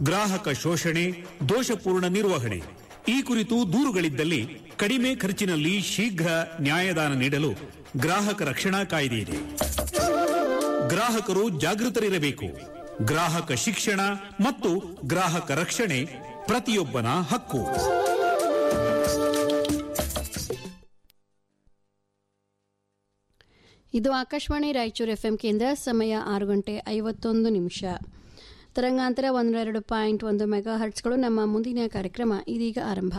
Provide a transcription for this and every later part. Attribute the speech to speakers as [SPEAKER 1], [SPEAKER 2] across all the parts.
[SPEAKER 1] ಗ್ರಾಹಕ ಶೋಷಣೆ ದೋಷಪೂರ್ಣ ನಿರ್ವಹಣೆ ಈ ಕುರಿತು ದೂರುಗಳಿದ್ದಲ್ಲಿ ಕಡಿಮೆ ಖರ್ಚಿನಲ್ಲಿ ಶೀಘ್ರ ನ್ಯಾಯದಾನ ನೀಡಲು ಗ್ರಾಹಕ ರಕ್ಷಣಾ ಕಾಯ್ದೆ ಇದೆ ಗ್ರಾಹಕರು ಜಾಗೃತರಿರಬೇಕು ಗ್ರಾಹಕ ಶಿಕ್ಷಣ ಮತ್ತು ಗ್ರಾಹಕ ರಕ್ಷಣೆ ಪ್ರತಿಯೊಬ್ಬನ ಹಕ್ಕು
[SPEAKER 2] ಇದು ಆಕಾಶವಾಣಿ ರಾಯಚೂರು ಎಫ್ಎಂ ಕೇಂದ್ರ ಸಮಯ ಆರು ಗಂಟೆ ಐವತ್ತೊಂದು ನಿಮಿಷ ತರಂಗಾಂತರ ಒಂದೆರಡು ಪಾಯಿಂಟ್ ಒಂದು ಮೆಗಾ ಹರ್ಟ್ಸ್ಗಳು ನಮ್ಮ ಮುಂದಿನ ಕಾರ್ಯಕ್ರಮ ಇದೀಗ ಆರಂಭ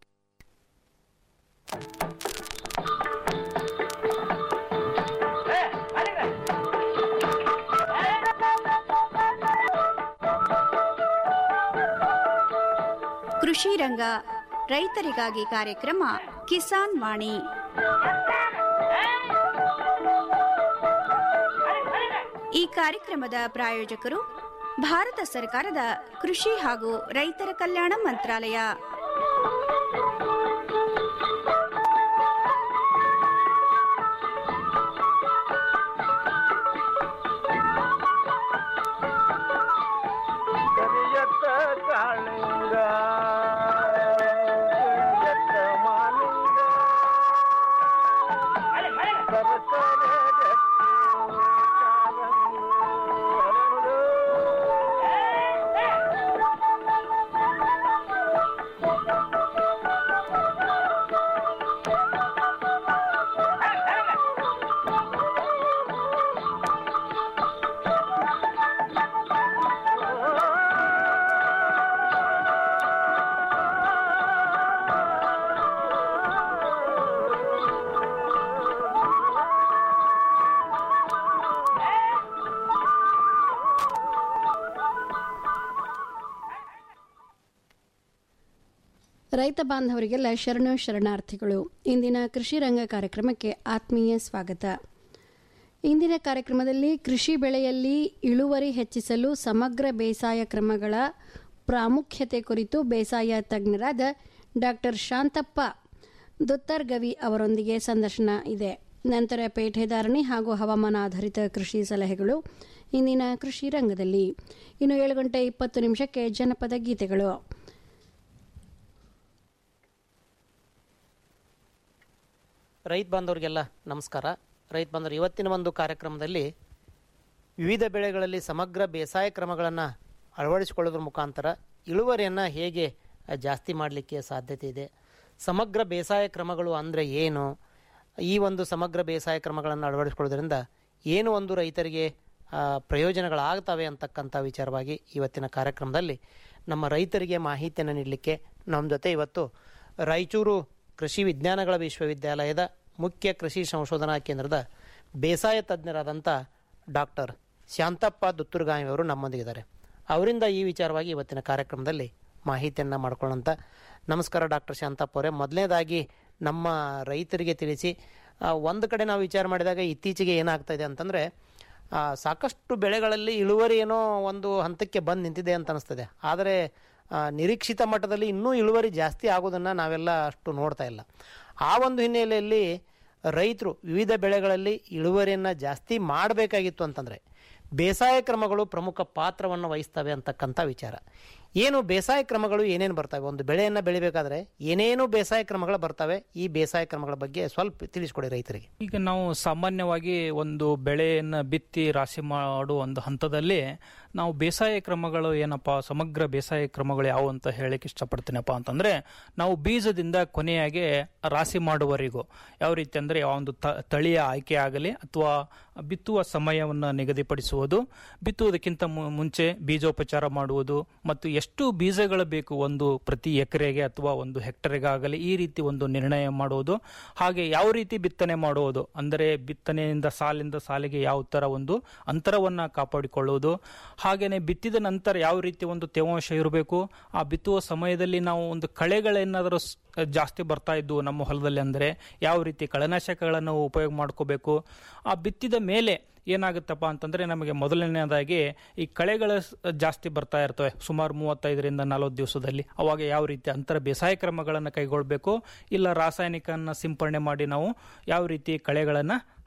[SPEAKER 3] ಕೃಷಿ ರಂಗ ರೈತರಿಗಾಗಿ ಕಾರ್ಯಕ್ರಮ ಕಿಸಾನ್ ವಾಣಿ ಈ ಕಾರ್ಯಕ್ರಮದ ಪ್ರಾಯೋಜಕರು ಭಾರತ ಸರ್ಕಾರದ ಕೃಷಿ ಹಾಗೂ ರೈತರ ಕಲ್ಯಾಣ ಮಂತ್ರಾಲಯ
[SPEAKER 4] ಕರಿಯತ್ತ ಕಾಳಿಂಗ ಕರಿಯತ್ತ ಮಾಲಿಂಗ ಸರಸರ ಗಟ್ಟಿ ಕಾಲಂಗಿ ಹರಳು.
[SPEAKER 2] ರೈತ ಬಾಂಧವರಿಗೆಲ್ಲ ಶರಣು ಶರಣಾರ್ಥಿಗಳು ಇಂದಿನ ಕೃಷಿ ರಂಗ ಕಾರ್ಯಕ್ರಮಕ್ಕೆ ಆತ್ಮೀಯ ಸ್ವಾಗತ ಇಂದಿನ ಕಾರ್ಯಕ್ರಮದಲ್ಲಿ ಕೃಷಿ ಬೆಳೆಯಲ್ಲಿ ಇಳುವರಿ ಹೆಚ್ಚಿಸಲು ಸಮಗ್ರ ಬೇಸಾಯ ಕ್ರಮಗಳ ಪ್ರಾಮುಖ್ಯತೆ ಕುರಿತು ಬೇಸಾಯ ತಜ್ಞರಾದ ಡಾಕ್ಟರ್ ಶಾಂತಪ್ಪ ದುತ್ತರ್ಗವಿ ಅವರೊಂದಿಗೆ ಸಂದರ್ಶನ ಇದೆ ನಂತರ ಪೇಟೆದಾರಣಿ ಹಾಗೂ ಹವಾಮಾನ ಆಧಾರಿತ ಕೃಷಿ ಸಲಹೆಗಳು ಇಂದಿನ ಕೃಷಿ ರಂಗದಲ್ಲಿ ಇನ್ನು ಏಳು ಗಂಟೆ ಇಪ್ಪತ್ತು ನಿಮಿಷಕ್ಕೆ ಜನಪದ ಗೀತೆಗಳು
[SPEAKER 5] ರೈತ ಬಾಂಧವರಿಗೆಲ್ಲ ನಮಸ್ಕಾರ ರೈತ ಬಾಂಧವರು ಇವತ್ತಿನ ಒಂದು ಕಾರ್ಯಕ್ರಮದಲ್ಲಿ ವಿವಿಧ ಬೆಳೆಗಳಲ್ಲಿ ಸಮಗ್ರ ಬೇಸಾಯ ಕ್ರಮಗಳನ್ನು ಅಳವಡಿಸಿಕೊಳ್ಳೋದ್ರ ಮುಖಾಂತರ ಇಳುವರಿಯನ್ನು ಹೇಗೆ ಆ, ಜಾಸ್ತಿ ಮಾಡಲಿಕ್ಕೆ ಸಾಧ್ಯತೆ ಇದೆ ಸಮಗ್ರ ಬೇಸಾಯ ಕ್ರಮಗಳು ಅಂದರೆ ಏನು ಈ ಒಂದು ಸಮಗ್ರ ಬೇಸಾಯ ಕ್ರಮಗಳನ್ನು ಅಳವಡಿಸಿಕೊಳ್ಳೋದ್ರಿಂದ ಏನು ಒಂದು ರೈತರಿಗೆ ಆ, ಪ್ರಯೋಜನಗಳಾಗ್ತವೆ ಅಂತಕ್ಕಂಥ ವಿಚಾರವಾಗಿ ಇವತ್ತಿನ ಕಾರ್ಯಕ್ರಮದಲ್ಲಿ ನಮ್ಮ ರೈತರಿಗೆ ಮಾಹಿತಿಯನ್ನು ನೀಡಲಿಕ್ಕೆ ನಮ್ಮ ಜೊತೆ ಇವತ್ತು ರಾಯಚೂರು ಕೃಷಿ ವಿಜ್ಞಾನಗಳ ವಿಶ್ವವಿದ್ಯಾಲಯದ ಮುಖ್ಯ ಕೃಷಿ ಸಂಶೋಧನಾ ಕೇಂದ್ರದ ಬೇಸಾಯ ತಜ್ಞರಾದಂಥ ಡಾಕ್ಟರ್ ಶಾಂತಪ್ಪ ದುತ್ತುರ್ಗಾಯಿ ಅವರು ನಮ್ಮೊಂದಿಗಿದ್ದಾರೆ ಅವರಿಂದ ಈ ವಿಚಾರವಾಗಿ ಇವತ್ತಿನ ಕಾರ್ಯಕ್ರಮದಲ್ಲಿ ಮಾಹಿತಿಯನ್ನು ಮಾಡ್ಕೊಳ್ಳೋಂಥ ನಮಸ್ಕಾರ ಡಾಕ್ಟರ್ ಶಾಂತಪ್ಪ ಅವರೇ ಮೊದಲನೇದಾಗಿ ನಮ್ಮ ರೈತರಿಗೆ ತಿಳಿಸಿ ಆ, ಒಂದು ಕಡೆ ನಾವು ವಿಚಾರ ಮಾಡಿದಾಗ ಇತ್ತೀಚೆಗೆ ಏನಾಗ್ತಾ ಇದೆ ಅಂತಂದರೆ ಸಾಕಷ್ಟು ಬೆಳೆಗಳಲ್ಲಿ ಇಳುವರಿ ಏನೋ ಒಂದು ಹಂತಕ್ಕೆ ಬಂದು ನಿಂತಿದೆ ಅಂತ ಅನಿಸ್ತದೆ ಆದರೆ ಆ, ನಿರೀಕ್ಷಿತ ಮಟ್ಟದಲ್ಲಿ ಇನ್ನೂ ಇಳುವರಿ ಜಾಸ್ತಿ ಆಗೋದನ್ನು ನಾವೆಲ್ಲ ಅಷ್ಟು ನೋಡ್ತಾ ಇಲ್ಲ ಆ ಒಂದು ಹಿನ್ನೆಲೆಯಲ್ಲಿ ರೈತರು ವಿವಿಧ ಬೆಳೆಗಳಲ್ಲಿ ಇಳುವರಿಯನ್ನು ಜಾಸ್ತಿ ಮಾಡಬೇಕಾಗಿತ್ತು ಅಂತಂದರೆ ಬೇಸಾಯ ಕ್ರಮಗಳು ಪ್ರಮುಖ ಪಾತ್ರವನ್ನು ವಹಿಸ್ತವೆ ಅಂತಕ್ಕಂಥ ವಿಚಾರ ಏನು ಬೇಸಾಯ ಕ್ರಮಗಳು ಏನೇನು ಬರ್ತವೆ ಒಂದು ಬೆಳೆಯನ್ನು ಬೆಳಿಬೇಕಾದ್ರೆ ಏನೇನು ಬೇಸಾಯ ಕ್ರಮಗಳು ಬರ್ತವೆ ಈ ಬೇಸಾಯ ಕ್ರಮಗಳ ಬಗ್ಗೆ ಸ್ವಲ್ಪ ತಿಳಿಸ್ಕೊಡಿ ರೈತರಿಗೆ
[SPEAKER 6] ಈಗ ನಾವು ಸಾಮಾನ್ಯವಾಗಿ ಒಂದು ಬೆಳೆಯನ್ನು ಬಿತ್ತಿ ರಾಶಿ ಮಾಡೋ ಒಂದು ಹಂತದಲ್ಲಿ ನಾವು ಬೇಸಾಯ ಕ್ರಮಗಳು ಏನಪ್ಪ ಸಮಗ್ರ ಬೇಸಾಯ ಕ್ರಮಗಳು ಯಾವುವು ಅಂತ ಹೇಳಕ್ಕೆ ಇಷ್ಟಪಡ್ತೀನಪ್ಪ ಅಂತಂದ್ರೆ ನಾವು ಬೀಜದಿಂದ ಕೊನೆಯಾಗಿ ರಾಶಿ ಮಾಡುವವರೆಗೂ ಯಾವ ರೀತಿ ಅಂದರೆ ಆ ಒಂದು ತ- ತಳಿಯ ಆಯ್ಕೆ ಆಗಲಿ ಅಥವಾ ಬಿತ್ತುವ ಸಮಯವನ್ನು ನಿಗದಿಪಡಿಸುವುದು ಬಿತ್ತುವುದಕ್ಕಿಂತ ಮು- ಮುಂಚೆ ಬೀಜೋಪಚಾರ ಮಾಡುವುದು ಮತ್ತು ಎಷ್ಟು ಬೀಜಗಳು ಬೇಕು ಒಂದು ಪ್ರತಿ ಎಕರೆಗೆ ಅಥವಾ ಒಂದು ಹೆಕ್ಟರ್ಗಾಗಲಿ ಈ ರೀತಿ ಒಂದು ನಿರ್ಣಯ ಮಾಡುವುದು ಹಾಗೆ ಯಾವ ರೀತಿ ಬಿತ್ತನೆ ಮಾಡುವುದು ಅಂದರೆ ಬಿತ್ತನೆಯಿಂದ ಸಾಲಿಂದ ಸಾಲಿಗೆ ಯಾವ ತರ ಒಂದು ಅಂತರವನ್ನ ಕಾಪಾಡಿಕೊಳ್ಳುವುದು ಹಾಗೇನೆ ಬಿತ್ತಿದ ನಂತರ ಯಾವ ರೀತಿ ಒಂದು ತೇವಾಂಶ ಇರಬೇಕು ಆ ಬಿತ್ತುವ ಸಮಯದಲ್ಲಿ ನಾವು ಒಂದು ಕಳೆಗಳೇನಾದರೂ ಸ್- ಜಾಸ್ತಿ ಬರ್ತಾ ಇದ್ವು ನಮ್ಮ ಹೊಲದಲ್ಲಿ ಅಂದರೆ ಯಾವ ರೀತಿ ಕಳೆನಾಶಕಗಳನ್ನು ಉಪಯೋಗ ಮಾಡ್ಕೋಬೇಕು ಆ ಬಿತ್ತಿದ ಮೇಲೆ ಏನಾಗುತ್ತಪ್ಪ ಅಂತಂದ್ರೆ ನಮಗೆ ಮೊದಲನೇದಾಗಿ ಈ ಕಳೆಗಳ ಸ್- ಜಾಸ್ತಿ ಬರ್ತಾ ಇರ್ತವೆ ಸುಮಾರು ಮೂವತ್ತೈದರಿಂದ ನಲವತ್ತು ದಿವಸದಲ್ಲಿ ಅವಾಗ ಯಾವ ರೀತಿ ಅಂತರ ಬೇಸಾಯ ಕ್ರಮಗಳನ್ನು ಕೈಗೊಳ್ಳಬೇಕು ಇಲ್ಲ ರಾಸಾಯನಿಕನ ಸಿಂಪರಣೆ ಮಾಡಿ ನಾವು ಯಾವ ರೀತಿ ಕಳೆಗಳನ್ನು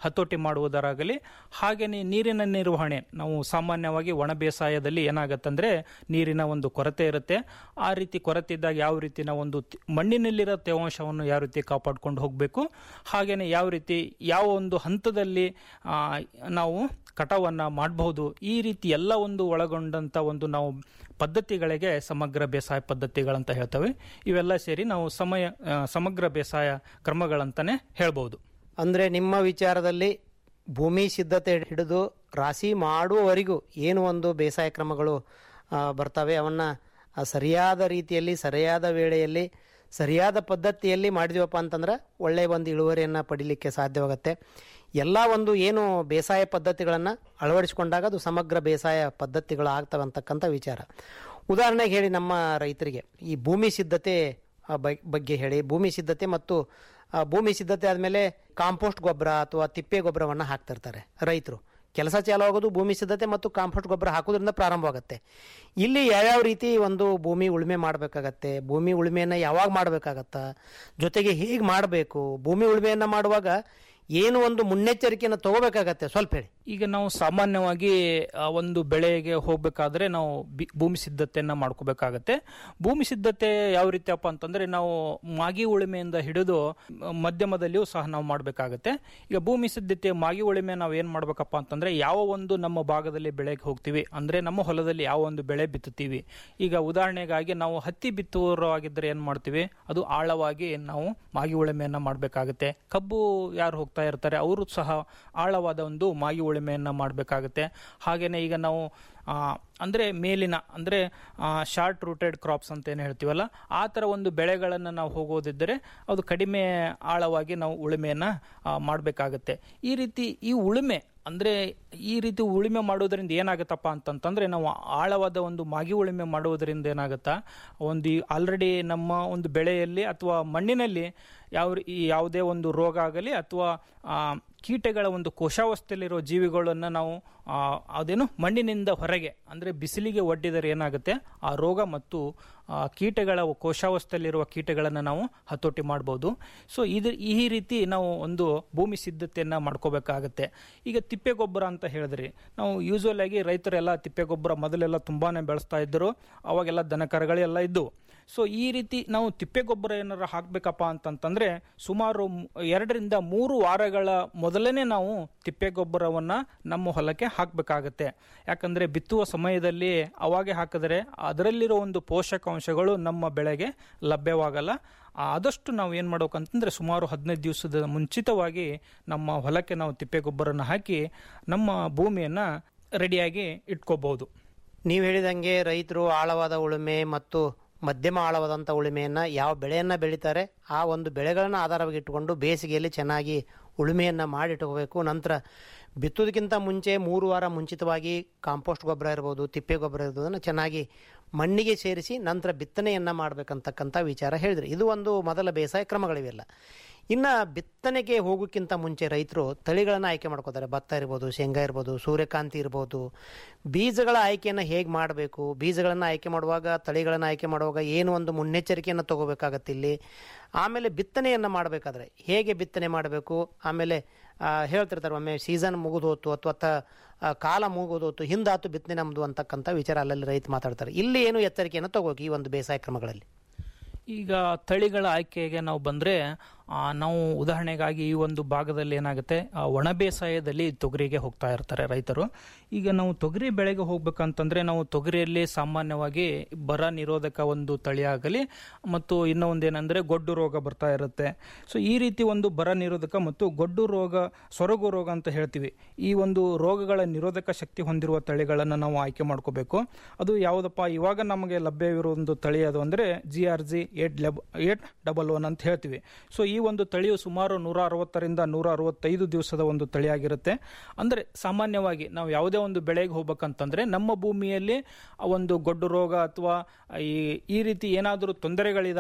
[SPEAKER 6] ಹತೋಟಿ ಮಾಡುವುದರಾಗಲಿ ಹಾಗೆಯೇ ನೀರಿನ ನಿರ್ವಹಣೆ ನಾವು ಸಾಮಾನ್ಯವಾಗಿ ಒಣ ಬೇಸಾಯದಲ್ಲಿ ಏನಾಗತ್ತಂದ್ರೆ ನೀರಿನ ಒಂದು ಕೊರತೆ ಇರುತ್ತೆ ಆ ರೀತಿ ಕೊರತೆ ಇದ್ದಾಗ ಯಾವ ರೀತಿ ನಾವು ಒಂದು ತಿ- ಮಣ್ಣಿನಲ್ಲಿರೋ ತೇವಾಂಶವನ್ನು ಯಾವ ರೀತಿ ಕಾಪಾಡ್ಕೊಂಡು ಹೋಗಬೇಕು ಹಾಗೆಯೇ ಯಾವ ರೀತಿ ಯಾವ ಒಂದು ಹಂತದಲ್ಲಿ ಆ, ನಾವು ಕಟಾವನ್ನು ಮಾಡಬಹುದು ಈ ರೀತಿ ಎಲ್ಲ ಒಂದು ಒಳಗೊಂಡಂಥ ಒಂದು ನಾವು ಪದ್ಧತಿಗಳಿಗೆ ಸಮಗ್ರ ಬೇಸಾಯ ಪದ್ಧತಿಗಳಂತ ಹೇಳ್ತೇವೆ ಇವೆಲ್ಲ ಸೇರಿ ನಾವು ಸಮಯ ಆ, ಸಮಗ್ರ ಬೇಸಾಯ ಕ್ರಮಗಳಂತಾನೆ ಹೇಳ್ಬೋದು
[SPEAKER 5] ಅಂದರೆ ನಿಮ್ಮ ವಿಚಾರದಲ್ಲಿ ಭೂಮಿ ಸಿದ್ಧತೆ ಹಿಡಿದು ರಾಶಿ ಮಾಡುವವರೆಗೂ ಏನು ಒಂದು ಬೇಸಾಯ ಕ್ರಮಗಳು ಆ, ಬರ್ತವೆ ಅವನ್ನು ಸರಿಯಾದ ರೀತಿಯಲ್ಲಿ ಸರಿಯಾದ ವೇಳೆಯಲ್ಲಿ ಸರಿಯಾದ ಪದ್ಧತಿಯಲ್ಲಿ ಮಾಡಿದ್ವಪ್ಪ ಅಂತಂದ್ರೆ ಒಳ್ಳೆಯ ಒಂದು ಇಳುವರಿಯನ್ನು ಪಡಿಲಿಕ್ಕೆ ಸಾಧ್ಯವಾಗುತ್ತೆ ಎಲ್ಲ ಒಂದು ಏನು ಬೇಸಾಯ ಪದ್ಧತಿಗಳನ್ನು ಅಳವಡಿಸಿಕೊಂಡಾಗ ಅದು ಸಮಗ್ರ ಬೇಸಾಯ ಪದ್ಧತಿಗಳು ಆಗ್ತವೆ ಅಂತಕ್ಕಂಥ ವಿಚಾರ ಉದಾಹರಣೆಗೆ ಹೇಳಿ ನಮ್ಮ ರೈತರಿಗೆ ಈ ಭೂಮಿ ಸಿದ್ಧತೆ ಆ, ಬಗ್- ಬಗ್ಗೆ ಹೇಳಿ ಭೂಮಿ ಸಿದ್ಧತೆ ಮತ್ತು ಆ, ಭೂಮಿ ಸಿದ್ಧತೆ ಆದಮೇಲೆ ಕಾಂಪೋಸ್ಟ್ ಗೊಬ್ಬರ ಅಥವಾ ತಿಪ್ಪೆ ಗೊಬ್ಬರವನ್ನು ಹಾಕ್ತಿರ್ತಾರೆ ರೈತರು ಕೆಲಸ ಚಾಲು ಆಗೋದು ಭೂಮಿ ಸಿದ್ಧತೆ ಮತ್ತು ಕಾಂಪೋಸ್ಟ್ ಗೊಬ್ಬರ ಹಾಕೋದ್ರಿಂದ ಪ್ರಾರಂಭವಾಗುತ್ತೆ ಇಲ್ಲಿ ಯಾವ್ಯಾವ ರೀತಿ ಒಂದು ಭೂಮಿ ಉಳುಮೆ ಮಾಡಬೇಕಾಗತ್ತೆ ಭೂಮಿ ಉಳುಮೆಯನ್ನು ಯಾವಾಗ ಮಾಡಬೇಕಾಗತ್ತ ಜೊತೆಗೆ ಹೇಗೆ ಮಾಡಬೇಕು ಭೂಮಿ ಉಳುಮೆಯನ್ನು ಮಾಡುವಾಗ ಏನು ಒಂದು ಮುನ್ನೆಚ್ಚರಿಕೆಯನ್ನು ತಗೋಬೇಕಾಗತ್ತೆ ಸ್ವಲ್ಪ ಹೇಳಿ
[SPEAKER 6] ಈಗ ನಾವು ಸಾಮಾನ್ಯವಾಗಿ ಆ, ಒಂದು ಬೆಳೆಗೆ ಹೋಗಬೇಕಾದ್ರೆ ನಾವು ಬಿ- ಭೂಮಿ ಸಿದ್ಧತೆಯನ್ನ ಮಾಡ್ಕೋಬೇಕಾಗತ್ತೆ ಭೂಮಿ ಸಿದ್ಧತೆ ಯಾವ ರೀತಿಯಪ್ಪ ಅಂತಂದ್ರೆ ನಾವು ಮಾಗಿ ಉಳುಮೆಯಿಂದ ಹಿಡಿದು ಮ- ಮಧ್ಯಮದಲ್ಲಿಯೂ ಸಹ ನಾವು ಮಾಡಬೇಕಾಗತ್ತೆ ಈಗ ಭೂಮಿ ಸಿದ್ಧತೆ ಮಾಗಿ ಉಳುಮೆ ನಾವು ಏನ್ ಮಾಡ್ಬೇಕಪ್ಪ ಅಂತಂದ್ರೆ ಯಾವ ಒಂದು ನಮ್ಮ ಭಾಗದಲ್ಲಿ ಬೆಳೆಗೆ ಹೋಗ್ತೀವಿ ಅಂದ್ರೆ ನಮ್ಮ ಹೊಲದಲ್ಲಿ ಯಾವ ಒಂದು ಬೆಳೆ ಬಿತ್ತುತ್ತೀವಿ ಈಗ ಉದಾಹರಣೆಗಾಗಿ ನಾವು ಹತ್ತಿ ಬಿತ್ತುವರಾಗಿದ್ದರೆ ಏನ್ ಮಾಡ್ತೀವಿ ಅದು ಆಳವಾಗಿ ನಾವು ಮಾಗಿ ಉಳುಮೆಯನ್ನ ಮಾಡಬೇಕಾಗುತ್ತೆ ಕಬ್ಬು ಯಾರು ಹೋಗ್ತಾ ಇರ್ತಾರೆ ಅವರು ಸಹ ಆಳವಾದ ಒಂದು ಮಾಗಿ ಉಳುಮೆಯನ್ನ ಮಾಡಬೇಕಾಗುತ್ತೆ ಹಾಗೇನೆ ಈಗ ನಾವು ಆ, ಅಂದ್ರೆ ಮೇಲಿನ ಅಂದ್ರೆ ಶಾರ್ಟ್ ರೂಟೆಡ್ ಕ್ರಾಪ್ಸ್ ಅಂತ ಏನು ಹೇಳ್ತೀವಲ್ಲ ಆ ಥರ ಒಂದು ಬೆಳೆಗಳನ್ನು ನಾವು ಹೋಗೋದಿದ್ದರೆ ಅದು ಕಡಿಮೆ ಆಳವಾಗಿ ನಾವು ಉಳುಮೆಯನ್ನ ಮಾಡಬೇಕಾಗುತ್ತೆ ಈ ರೀತಿ ಈ ಉಳುಮೆ ಅಂದ್ರೆ ಈ ರೀತಿ ಉಳುಮೆ ಮಾಡೋದ್ರಿಂದ ಏನಾಗುತ್ತಪ್ಪ ಅಂತಂತಂದ್ರೆ ನಾವು ಆಳವಾದ ಒಂದು ಮಾಗಿ ಉಳುಮೆ ಮಾಡುವುದರಿಂದ ಏನಾಗುತ್ತಾ ಒಂದು ಆಲ್ರೆಡಿ ನಮ್ಮ ಒಂದು ಬೆಳೆಯಲ್ಲಿ ಅಥವಾ ಮಣ್ಣಿನಲ್ಲಿ ಯಾವ ರೀ- ಈ ಯಾವುದೇ ಒಂದು ರೋಗ ಆಗಲಿ ಅಥವಾ ಆ, ಕೀಟಗಳ ಒಂದು ಕೋಶಾವಸ್ಥೆಯಲ್ಲಿರೋ ಜೀವಿಗಳನ್ನು ನಾವು ಆ, ಅದೇನು ಮಣ್ಣಿನಿಂದ ಹೊರಗೆ ಅಂದರೆ ಬಿಸಿಲಿಗೆ ಒಡ್ಡಿದರೆ ಏನಾಗುತ್ತೆ ಆ ರೋಗ ಮತ್ತು ಆ, ಕೀಟಗಳ ಕೋಶಾವಸ್ಥೆಯಲ್ಲಿರುವ ಕೀಟಗಳನ್ನು ನಾವು ಹತೋಟಿ ಮಾಡ್ಬೋದು ಸೊ ಇದು ಈ ರೀತಿ ನಾವು ಒಂದು ಭೂಮಿ ಸಿದ್ಧತೆಯನ್ನು ಮಾಡ್ಕೋಬೇಕಾಗತ್ತೆ ಈಗ ತಿಪ್ಪೆ ಗೊಬ್ಬರ ಅಂತ ಹೇಳಿದ್ರಿ ನಾವು ಯೂಶುವಲ್ ಆಗಿ ರೈತರೆಲ್ಲ ತಿಪ್ಪೆ ಗೊಬ್ಬರ ಮೊದಲೆಲ್ಲ ತುಂಬಾನೇ ಬೆಳೆಸ್ತಾ ಇದ್ದರು ಅವಾಗೆಲ್ಲ ದನಕರಗಳೆಲ್ಲ ಇದ್ದವು ಸೊ ಈ ರೀತಿ ನಾವು ತಿಪ್ಪೆ ಗೊಬ್ಬರ ಏನಾರ ಹಾಕಬೇಕಪ್ಪ ಅಂತಂತಂದ್ರೆ ಸುಮಾರು ಮ್- ಎರಡರಿಂದ ಮೂರು ವಾರಗಳ ಮೊದಲನೇ ನಾವು ತಿಪ್ಪೆ ಗೊಬ್ಬರವನ್ನು ನಮ್ಮ ಹೊಲಕ್ಕೆ ಹಾಕಬೇಕಾಗತ್ತೆ ಯಾಕಂದರೆ ಬಿತ್ತುವ ಸಮಯದಲ್ಲಿ ಅವಾಗೆ ಹಾಕಿದ್ರೆ ಅದರಲ್ಲಿರೋ ಒಂದು ಪೋಷಕಾಂಶಗಳು ನಮ್ಮ ಬೆಳೆಗೆ ಲಭ್ಯವಾಗಲ್ಲ ಆದಷ್ಟು ನಾವು ಏನು ಮಾಡ್ಬೇಕಂತಂದ್ರೆ ಸುಮಾರು ಹದಿನೈದು ದಿವಸದ ಮುಂಚಿತವಾಗಿ ನಮ್ಮ ಹೊಲಕ್ಕೆ ನಾವು ತಿಪ್ಪೆ ಗೊಬ್ಬರನ ಹಾಕಿ ನಮ್ಮ ಭೂಮಿಯನ್ನು ರೆಡಿಯಾಗಿ ಇಟ್ಕೋಬಹುದು
[SPEAKER 5] ನೀವು ಹೇಳಿದಂಗೆ ರೈತರು ಆಳವಾದ ಉಳುಮೆ ಮತ್ತು ಮಧ್ಯಮ ಆಳವಾದಂಥ ಉಳುಮೆಯನ್ನು ಯಾವ ಬೆಳೆಯನ್ನು ಬೆಳೀತಾರೆ ಆ ಒಂದು ಬೆಳೆಗಳನ್ನು ಆಧಾರವಾಗಿ ಇಟ್ಟುಕೊಂಡು ಬೇಸಿಗೆಯಲ್ಲಿ ಚೆನ್ನಾಗಿ ಉಳುಮೆಯನ್ನು ಮಾಡಿಟ್ಕೋಬೇಕು ನಂತರ ಬಿತ್ತೋದಕ್ಕಿಂತ ಮುಂಚೆ ಮೂರು ವಾರ ಮುಂಚಿತವಾಗಿ ಕಾಂಪೋಸ್ಟ್ ಗೊಬ್ಬರ ಇರ್ಬೋದು ತಿಪ್ಪೆ ಗೊಬ್ಬರ ಇರ್ಬೋದನ್ನು ಚೆನ್ನಾಗಿ ಮಣ್ಣಿಗೆ ಸೇರಿಸಿ ನಂತರ ಬಿತ್ತನೆಯನ್ನು ಮಾಡಬೇಕಂತಕ್ಕಂಥ ವಿಚಾರ ಹೇಳಿದ್ರಿ ಇದು ಒಂದು ಮೊದಲ ಬೇಸಾಯ ಕ್ರಮಗಳಿವೆಲ್ಲ ಇನ್ನು ಬಿತ್ತನೆಗೆ ಹೋಗೋಕ್ಕಿಂತ ಮುಂಚೆ ರೈತರು ತಳಿಗಳನ್ನು ಆಯ್ಕೆ ಮಾಡ್ಕೋತಾರೆ ಭತ್ತ ಇರ್ಬೋದು ಶೇಂಗಾ ಇರ್ಬೋದು ಸೂರ್ಯಕಾಂತಿ ಇರ್ಬೋದು ಬೀಜಗಳ ಆಯ್ಕೆಯನ್ನು ಹೇಗೆ ಮಾಡಬೇಕು ಬೀಜಗಳನ್ನು ಆಯ್ಕೆ ಮಾಡುವಾಗ ತಳಿಗಳನ್ನು ಆಯ್ಕೆ ಮಾಡುವಾಗ ಏನು ಒಂದು ಮುನ್ನೆಚ್ಚರಿಕೆಯನ್ನು ತಗೋಬೇಕಾಗತ್ತೆ ಇಲ್ಲಿ ಆಮೇಲೆ ಬಿತ್ತನೆಯನ್ನು ಮಾಡಬೇಕಾದ್ರೆ ಹೇಗೆ ಬಿತ್ತನೆ ಮಾಡಬೇಕು ಆಮೇಲೆ ಆ, ಹೇಳ್ತಿರ್ತಾರೆ ಒಮ್ಮೆ ಸೀಸನ್ ಮುಗಿದು ಹೋತು ಅಥವಾ ತ ಆ, ಕಾಲ ಮುಗಿದು ಹೋತು ಹಿಂದಾತು ಬಿತ್ತನೆ ನಮ್ಮದು ಅಂತಕ್ಕಂಥ ವಿಚಾರ ಅಲ್ಲಲ್ಲಿ ರೈತ ಮಾತಾಡ್ತಾರೆ ಇಲ್ಲಿ ಏನು ಎಚ್ಚರಿಕೆಯನ್ನು ತಗೋಬೇಕು ಈ ಒಂದು ಬೇಸಾಯ ಕ್ರಮಗಳಲ್ಲಿ
[SPEAKER 6] ಈಗ ತಳಿಗಳ ಆಯ್ಕೆಗೆ ನಾವು ಬಂದರೆ ನಾವು ಉದಾಹರಣೆಗಾಗಿ ಈ ಒಂದು ಭಾಗದಲ್ಲಿ ಏನಾಗುತ್ತೆ ಆ, ಒಣ ಬೇಸಾಯದಲ್ಲಿ ತೊಗರಿಗೆ ಹೋಗ್ತಾ ಇರ್ತಾರೆ ರೈತರು ಈಗ ನಾವು ತೊಗರಿ ಬೆಳೆಗೆ ಹೋಗ್ಬೇಕಂತಂದ್ರೆ ನಾವು ತೊಗರಿಯಲ್ಲಿ ಸಾಮಾನ್ಯವಾಗಿ ಬರ ನಿರೋಧಕ ಒಂದು ತಳಿ ಆಗಲಿ ಮತ್ತು ಇನ್ನೂ ಒಂದೇನೆಂದರೆ ಗೊಡ್ಡು ರೋಗ ಬರ್ತಾ ಇರುತ್ತೆ ಸೊ ಈ ರೀತಿ ಒಂದು ಬರ ನಿರೋಧಕ ಮತ್ತು ಗೊಡ್ಡು ರೋಗ ಸೊರಗು ರೋಗ ಅಂತ ಹೇಳ್ತೀವಿ ಈ ಒಂದು ರೋಗಗಳ ನಿರೋಧಕ ಶಕ್ತಿ ಹೊಂದಿರುವ ತಳಿಗಳನ್ನು ನಾವು ಆಯ್ಕೆ ಮಾಡ್ಕೋಬೇಕು ಅದು ಯಾವುದಪ್ಪ ಇವಾಗ ನಮಗೆ ಲಭ್ಯವಿರೋ ಒಂದು ತಳಿ ಅದು ಅಂದರೆ ಜಿ ಆರ್ ಜಿ ಏಟ್ ಲೆಬ್ ಏಟ್ ಡಬಲ್ ಒನ್ ಅಂತ ಹೇಳ್ತೀವಿ ಸೊ ಈ ಒಂದು ತಳಿಯು ಸುಮಾರು ನೂರ ಅರವತ್ತರಿಂದ ನೂರ ಅರವತ್ತೈದು ದಿವಸದ ಒಂದು ತಳಿಯಾಗಿರುತ್ತೆ ಅಂದರೆ ಸಾಮಾನ್ಯವಾಗಿ ನಾವು ಯಾವುದೇ ಒಂದು ಬೆಳೆಗೆ ಹೋಗ್ಬೇಕಂತಂದ್ರೆ ನಮ್ಮ ಭೂಮಿಯಲ್ಲಿ ಆ ಒಂದು ಗೊಡ್ಡು ರೋಗ ಅಥವಾ ಈ ಈ ರೀತಿ ಏನಾದರೂ ತೊಂದರೆಗಳಿದಾವ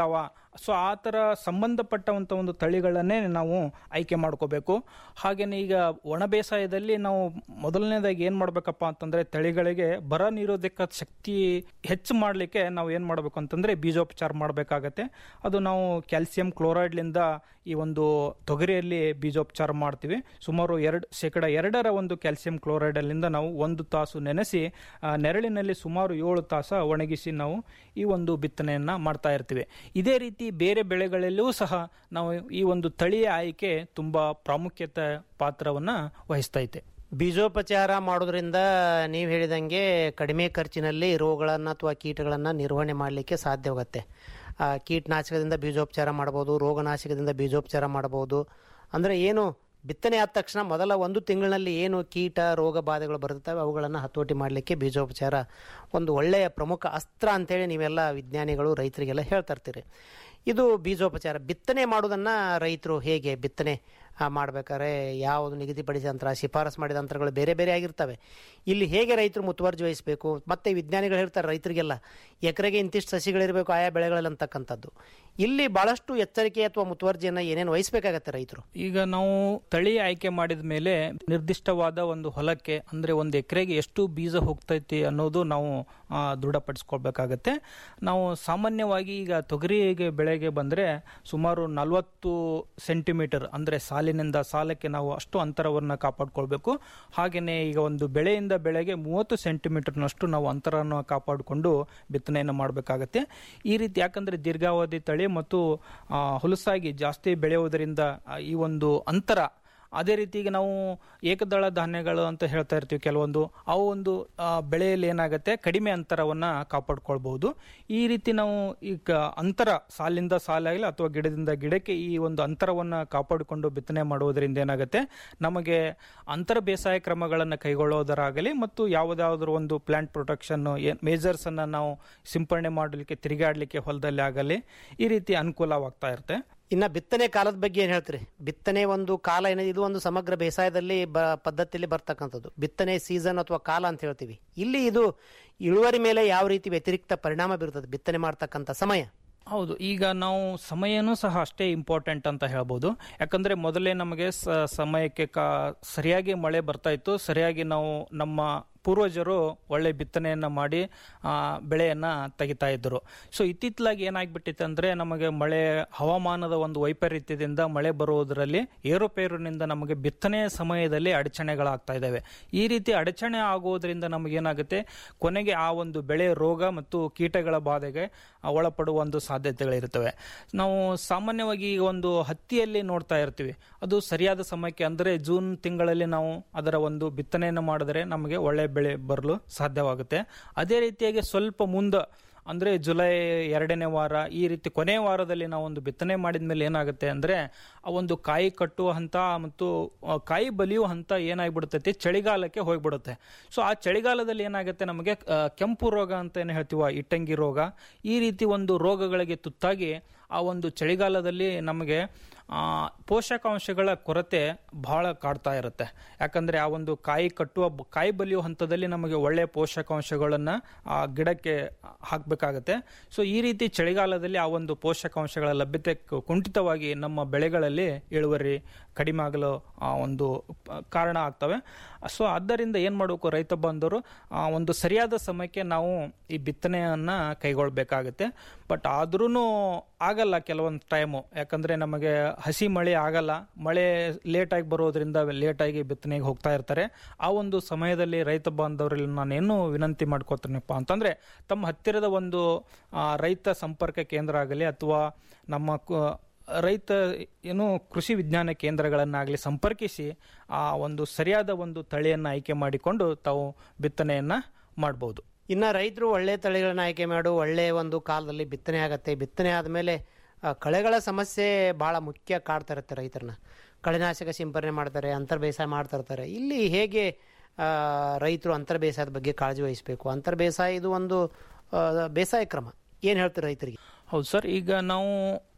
[SPEAKER 6] ಸೊ ಆ ಥರ ಸಂಬಂಧಪಟ್ಟಂಥ ಒಂದು ತಳಿಗಳನ್ನೇ ನಾವು ಆಯ್ಕೆ ಮಾಡ್ಕೋಬೇಕು ಹಾಗೆಯೇ ಈಗ ಒಣ ಬೇಸಾಯದಲ್ಲಿ ನಾವು ಮೊದಲನೇದಾಗಿ ಏನು ಮಾಡಬೇಕಪ್ಪ ಅಂತಂದರೆ ತಳಿಗಳಿಗೆ ಬರ ನಿರೋಧಕ ಶಕ್ತಿ ಹೆಚ್ಚು ಮಾಡಲಿಕ್ಕೆ ನಾವು ಏನು ಮಾಡಬೇಕು ಅಂತಂದರೆ ಬೀಜೋಪಚಾರ ಮಾಡಬೇಕಾಗತ್ತೆ ಅದು ನಾವು ಕ್ಯಾಲ್ಸಿಯಂ ಕ್ಲೋರೈಡ್ಲಿಂದ ಈ ಒಂದು ತೊಗರಿಯಲ್ಲಿ ಬೀಜೋಪಚಾರ ಮಾಡ್ತೀವಿ ಸುಮಾರು ಎರಡು ಶೇಕಡ ಎರಡರ ಒಂದು ಕ್ಯಾಲ್ಸಿಯಂ ಕ್ಲೋರೈಡಲ್ಲಿಂದ ನಾವು ಒಂದು ತಾಸು ನೆನೆಸಿ ಆ, ನೆರಳಿನಲ್ಲಿ ಸುಮಾರು ಏಳು ತಾಸ ಒಣಗಿಸಿ ನಾವು ಈ ಒಂದು ಬಿತ್ತನೆಯನ್ನು ಮಾಡ್ತಾ ಇರ್ತೀವಿ ಇದೇ ರೀತಿ ಬೇರೆ ಬೆಳೆಗಳಲ್ಲೂ ಸಹ ನಾವು ಈ ಒಂದು ತಳಿಯ ಆಯ್ಕೆ ತುಂಬ ಪ್ರಾಮುಖ್ಯತೆ ಪಾತ್ರವನ್ನು ವಹಿಸ್ತೈತೆ
[SPEAKER 5] ಬೀಜೋಪಚಾರ ಮಾಡೋದ್ರಿಂದ ನೀವು ಹೇಳಿದಂಗೆ ಕಡಿಮೆ ಖರ್ಚಿನಲ್ಲಿ ರೋಗಗಳನ್ನು ಅಥವಾ ಕೀಟಗಳನ್ನು ನಿರ್ವಹಣೆ ಮಾಡಲಿಕ್ಕೆ ಸಾಧ್ಯವಾಗುತ್ತೆ ಆ, ಕೀಟನಾಶಕದಿಂದ ಬೀಜೋಪಚಾರ ಮಾಡ್ಬೋದು ರೋಗನಾಶಕದಿಂದ ಬೀಜೋಪಚಾರ ಮಾಡ್ಬೋದು ಅಂದರೆ ಏನು ಬಿತ್ತನೆ ಆದ ತಕ್ಷಣ ಮೊದಲ ಒಂದು ತಿಂಗಳಿನಲ್ಲಿ ಏನು ಕೀಟ ರೋಗ ಬಾಧೆಗಳು ಬರ್ತವೆ ಅವುಗಳನ್ನು ಹತೋಟಿ ಮಾಡಲಿಕ್ಕೆ ಬೀಜೋಪಚಾರ ಒಂದು ಒಳ್ಳೆಯ ಪ್ರಮುಖ ಅಸ್ತ್ರ ಅಂತೇಳಿ ನೀವೆಲ್ಲ ವಿಜ್ಞಾನಿಗಳು ರೈತರಿಗೆಲ್ಲ ಹೇಳ್ತಾ ಇರ್ತೀರಿ ಇದು ಬೀಜೋಪಚಾರ ಬಿತ್ತನೆ ಮಾಡೋದನ್ನು ರೈತರು ಹೇಗೆ ಬಿತ್ತನೆ ಆ, ಮಾಡ್ಬೇಕಾದ್ರೆ ಯಾವುದು ನಿಗದಿಪಡಿಸಿದ ಅಂತರ ಶಿಫಾರಸ್ ಮಾಡಿದ ಅಂತರಗಳು ಬೇರೆ ಬೇರೆ ಆಗಿರ್ತವೆ ಇಲ್ಲಿ ಹೇಗೆ ರೈತರು ಮುತುವರ್ಜಿ ವಹಿಸಬೇಕು ಮತ್ತೆ ವಿಜ್ಞಾನಿಗಳು ಹೇಳ್ತಾರೆ ರೈತರಿಗೆಲ್ಲ ಎಕರೆಗೆ ಇಂತಿಷ್ಟು ಸಸಿಗಳಿರಬೇಕು ಆಯಾ ಬೆಳೆಗಳಲ್ಲಿ ಅಂತಕ್ಕಂಥದ್ದು ಇಲ್ಲಿ ಬಹಳಷ್ಟು ಎಚ್ಚರಿಕೆ ಅಥವಾ ಮುತುವರ್ಜಿಯನ್ನು ಏನೇನು ವಹಿಸಬೇಕಾಗತ್ತೆ ರೈತರು
[SPEAKER 6] ಈಗ ನಾವು ತಳಿ ಆಯ್ಕೆ ಮಾಡಿದ ಮೇಲೆ ನಿರ್ದಿಷ್ಟವಾದ ಒಂದು ಹೊಲಕ್ಕೆ ಅಂದ್ರೆ ಒಂದು ಎಕರೆಗೆ ಎಷ್ಟು ಬೀಜ ಹೋಗ್ತೈತಿ ಅನ್ನೋದು ನಾವು ಆ, ದೃಢಪಡಿಸ್ಕೊಳ್ಬೇಕಾಗತ್ತೆ ನಾವು ಸಾಮಾನ್ಯವಾಗಿ ಈಗ ತೊಗರಿಗೆ ಬೆಳೆಗೆ ಬಂದ್ರೆ ಸುಮಾರು ನಲವತ್ತು ಸೆಂಟಿಮೀಟರ್ ಅಂದ್ರೆ ಸಾಲಿನಿಂದ ಸಾಲಕ್ಕೆ ನಾವು ಅಷ್ಟು ಅಂತರವನ್ನು ಕಾಪಾಡ್ಕೊಳ್ಬೇಕು ಹಾಗೆಯೇ ಈಗ ಒಂದು ಬೆಳೆಯಿಂದ ಬೆಳೆಗೆ ಮೂವತ್ತು ಸೆಂಟಿಮೀಟರ್ನಷ್ಟು ನಾವು ಅಂತರವನ್ನು ಕಾಪಾಡಿಕೊಂಡು ಬಿತ್ತನೆಯನ್ನು ಮಾಡಬೇಕಾಗತ್ತೆ ಈ ರೀತಿ ಯಾಕಂದ್ರೆ ದೀರ್ಘಾವಧಿ ತಳಿ ಮತ್ತು ಆ, ಹುಲಸಾಗಿ ಜಾಸ್ತಿ ಬೆಳೆಯುವುದರಿಂದ ಆ, ಈ ಒಂದು ಅಂತರ ಅದೇ ರೀತಿ ಈಗ ನಾವು ಏಕದಳ ಧಾನ್ಯಗಳು ಅಂತ ಹೇಳ್ತಾ ಇರ್ತೀವಿ ಕೆಲವೊಂದು ಅವು ಒಂದು ಆ, ಬೆಳೆಯಲ್ಲಿ ಏನಾಗುತ್ತೆ ಕಡಿಮೆ ಅಂತರವನ್ನ ಕಾಪಾಡ್ಕೊಳ್ಬಹುದು ಈ ರೀತಿ ನಾವು ಈಗ ಅಂತರ ಸಾಲಿಂದ ಸಾಲಾಗಲಿ ಅಥವಾ ಗಿಡದಿಂದ ಗಿಡಕ್ಕೆ ಈ ಒಂದು ಅಂತರವನ್ನ ಕಾಪಾಡಿಕೊಂಡು ಬಿತ್ತನೆ ಮಾಡುವುದರಿಂದ ಏನಾಗುತ್ತೆ ನಮಗೆ ಅಂತರ ಬೇಸಾಯ ಕ್ರಮಗಳನ್ನು ಕೈಗೊಳ್ಳೋದರಾಗಲಿ ಮತ್ತು ಯಾವುದಾದ್ರೂ ಒಂದು ಪ್ಲಾಂಟ್ ಪ್ರೊಟೆಕ್ಷನ್ ಮೇಜರ್ಸ್ ಅನ್ನ ನಾವು ಸಿಂಪರಣೆ ಮಾಡಲಿಕ್ಕೆ ತಿರುಗಾಡಲಿಕ್ಕೆ ಹೊಲದಲ್ಲಿ ಆಗಲಿ ಈ ರೀತಿ ಅನುಕೂಲವಾಗ್ತಾ ಇರುತ್ತೆ
[SPEAKER 5] ಇನ್ನು ಬಿತ್ತನೆ ಕಾಲದ ಬಗ್ಗೆ ಏನು ಹೇಳ್ತೀರಿ ಬಿತ್ತನೆ ಒಂದು ಕಾಲ ಏನಿದೆ ಇದು ಒಂದು ಸಮಗ್ರ ಬೇಸಾಯದಲ್ಲಿ ಬ ಪದ್ಧತಿಯಲ್ಲಿ ಬರ್ತಕ್ಕಂಥದ್ದು ಬಿತ್ತನೆ ಸೀಸನ್ ಅಥವಾ ಕಾಲ ಅಂತ ಹೇಳ್ತೀವಿ ಇಲ್ಲಿ ಇದು ಇಳುವರಿ ಮೇಲೆ ಯಾವ ರೀತಿ ವ್ಯತಿರಿಕ್ತ ಪರಿಣಾಮ ಬೀರ್ತದೆ ಬಿತ್ತನೆ ಮಾಡ್ತಕ್ಕಂಥ ಸಮಯ
[SPEAKER 6] ಹೌದು ಈಗ ನಾವು ಸಮಯನೂ ಸಹ ಅಷ್ಟೇ ಇಂಪಾರ್ಟೆಂಟ್ ಅಂತ ಹೇಳ್ಬೋದು ಯಾಕಂದ್ರೆ ಮೊದಲೇ ನಮಗೆ ಸ- ಸಮಯಕ್ಕೆ ಕಾ ಸರಿಯಾಗಿ ಮಳೆ ಬರ್ತಾ ಇತ್ತು ಸರಿಯಾಗಿ ನಾವು ನಮ್ಮ ಪೂರ್ವಜರು ಒಳ್ಳೆ ಬಿತ್ತನೆಯನ್ನ ಮಾಡಿ ಆ, ಬೆಳೆಯನ್ನ ತೆಗಿತಾ ಇದ್ದರು ಸೊ ಇತ್ತಿತ್ತಲಾಗಿ ಏನಾಗ್ಬಿಟ್ಟಿತ್ತು ಅಂದ್ರೆ ನಮಗೆ ಮಳೆ ಹವಾಮಾನದ ಒಂದು ವೈಪರೀತ್ಯದಿಂದ ಮಳೆ ಬರುವುದರಲ್ಲಿ ಏರುಪೇರಿನಿಂದ ನಮಗೆ ಬಿತ್ತನೆ ಸಮಯದಲ್ಲಿ ಅಡಚಣೆಗಳಾಗ್ತಾ ಇದ್ದಾವೆ ಈ ರೀತಿ ಅಡಚಣೆ ಆಗುವುದರಿಂದ ನಮಗೇನಾಗುತ್ತೆ ಕೊನೆಗೆ ಆ ಒಂದು ಬೆಳೆ ರೋಗ ಮತ್ತು ಕೀಟಗಳ ಬಾಧೆಗೆ ಆ, ಒಳಪಡುವ ಒಂದು ಸಾಧ್ಯತೆಗಳಿರ್ತವೆ ನಾವು ಸಾಮಾನ್ಯವಾಗಿ ಈಗ ಒಂದು ಹತ್ತಿಯಲ್ಲಿ ನೋಡ್ತಾ ಇರ್ತೀವಿ ಅದು ಸರಿಯಾದ ಸಮಯಕ್ಕೆ ಅಂದರೆ ಜೂನ್ ತಿಂಗಳಲ್ಲಿ ನಾವು ಅದರ ಒಂದು ಬಿತ್ತನೆಯನ್ನು ಮಾಡಿದರೆ ನಮಗೆ ಒಳ್ಳೆ ಬೆಳೆ ಬರಲು ಸಾಧ್ಯವಾಗುತ್ತೆ ಅದೇ ರೀತಿಯಾಗಿ ಸ್ವಲ್ಪ ಮುಂದೆ ಅಂದರೆ ಜುಲೈ ಎರಡನೇ ವಾರ ಈ ರೀತಿ ಕೊನೆಯ ವಾರದಲ್ಲಿ ನಾವು ಒಂದು ಬಿತ್ತನೆ ಮಾಡಿದ ಮೇಲೆ ಏನಾಗುತ್ತೆ ಅಂದರೆ ಆ ಒಂದು ಕಾಯಿ ಕಟ್ಟುವ ಹಂತ ಮತ್ತು ಆ, ಕಾಯಿ ಬಲಿಯುವ ಹಂತ ಏನಾಗ್ಬಿಡ್ತೈತಿ ಚಳಿಗಾಲಕ್ಕೆ ಹೋಗ್ಬಿಡುತ್ತೆ ಸೊ ಆ ಚಳಿಗಾಲದಲ್ಲಿ ಏನಾಗುತ್ತೆ ನಮಗೆ ಆ, ಕೆಂಪು ರೋಗ ಅಂತ ಏನು ಹೇಳ್ತೀವ ಇಟ್ಟಂಗಿ ರೋಗ ಈ ರೀತಿ ಒಂದು ರೋಗಗಳಿಗೆ ತುತ್ತಾಗಿ ಆ ಒಂದು ಚಳಿಗಾಲದಲ್ಲಿ ನಮಗೆ ಆ, ಪೋಷಕಾಂಶಗಳ ಕೊರತೆ ಬಹಳ ಕಾಡ್ತಾ ಇರುತ್ತೆ ಯಾಕಂದ್ರೆ ಆ ಒಂದು ಕಾಯಿ ಕಟ್ಟುವ ಬ- ಕಾಯಿ ಬಲಿಯುವ ಹಂತದಲ್ಲಿ ನಮಗೆ ಒಳ್ಳೆಯ ಪೋಷಕಾಂಶಗಳನ್ನು ಆ ಗಿಡಕ್ಕೆ ಹಾಕಬೇಕಾಗತ್ತೆ ಸೊ ಈ ರೀತಿ ಚಳಿಗಾಲದಲ್ಲಿ ಆ ಒಂದು ಪೋಷಕಾಂಶಗಳ ಲಭ್ಯತೆ ಕು- ಕುಂಠಿತವಾಗಿ ನಮ್ಮ ಬೆಳೆಗಳಲ್ಲಿ ಇಳುವರಿ ಕಡಿಮೆ ಆಗಲು ಆ, ಒಂದು ಪ- ಕಾರಣ ಆಗ್ತವೆ ಸೊ ಆದ್ದರಿಂದ ಏನು ಮಾಡಬೇಕು ರೈತ ಬಂದವರು ಆ, ಒಂದು ಸರಿಯಾದ ಸಮಯಕ್ಕೆ ನಾವು ಈ ಬಿತ್ತನೆಯನ್ನ ಕೈಗೊಳ್ಬೇಕಾಗುತ್ತೆ ಬಟ್ ಆದ್ರೂ ಆಗಲ್ಲ ಕೆಲವೊಂದು ಟೈಮು ಯಾಕಂದ್ರೆ ನಮಗೆ ಹಸಿ ಮಳೆ ಆಗಲ್ಲ ಮಳೆ ಲೇಟಾಗಿ ಬರೋದ್ರಿಂದ ಲೇಟಾಗಿ ಬಿತ್ತನೆಗೆ ಹೋಗ್ತಾ ಇರ್ತಾರೆ ಆ ಒಂದು ಸಮಯದಲ್ಲಿ ರೈತ ಬಾಂಧವರಲ್ಲಿ ನಾನೇನು ವಿನಂತಿ ಮಾಡ್ಕೋತೀನಪ್ಪ ಅಂತಂದ್ರೆ ತಮ್ಮ ಹತ್ತಿರದ ಒಂದು ಆ, ರೈತ ಸಂಪರ್ಕ ಕೇಂದ್ರ ಆಗಲಿ ಅಥವಾ ನಮ್ಮ ಕು- ರೈತ ಏನು ಕೃಷಿ ವಿಜ್ಞಾನ ಕೇಂದ್ರಗಳನ್ನಾಗಲಿ ಸಂಪರ್ಕಿಸಿ ಆ ಒಂದು ಸರಿಯಾದ ಒಂದು ತಳಿಯನ್ನು ಆಯ್ಕೆ ಮಾಡಿಕೊಂಡು ತಾವು ಬಿತ್ತನೆಯನ್ನ ಮಾಡ್ಬೋದು
[SPEAKER 5] ಇನ್ನು ರೈತರು ಒಳ್ಳೆ ತಳಿಗಳನ್ನ ಆಯ್ಕೆ ಮಾಡು ಒಳ್ಳೆ ಒಂದು ಕಾಲದಲ್ಲಿ ಬಿತ್ತನೆ ಆಗತ್ತೆ ಬಿತ್ತನೆ ಆದಮೇಲೆ ಕಳೆಗಳ ಸಮಸ್ಯೆ ಬಹಳ ಮುಖ್ಯ ಕಾಡ್ತಾ ಇರುತ್ತೆ ರೈತರನ್ನ ಕಳೆನಾಶಕ ಸಿಂಪರಣೆ ಮಾಡ್ತಾರೆ ಅಂತರ್ ಬೇಸಾಯ ಮಾಡ್ತಾ ಇರ್ತಾರೆ ಇಲ್ಲಿ ಹೇಗೆ ಆ, ರೈತರು ಅಂತರ್ ಬೇಸಾಯದ ಬಗ್ಗೆ ಕಾಳಜಿ ವಹಿಸಬೇಕು ಅಂತರ್ ಬೇಸಾಯ ಇದು ಒಂದು ಆ, ಬೇಸಾಯ ಕ್ರಮ ಏನು ಹೇಳ್ತಾರೆ ರೈತರಿಗೆ
[SPEAKER 6] ಹೌದು ಸರ್ ಈಗ ನಾವು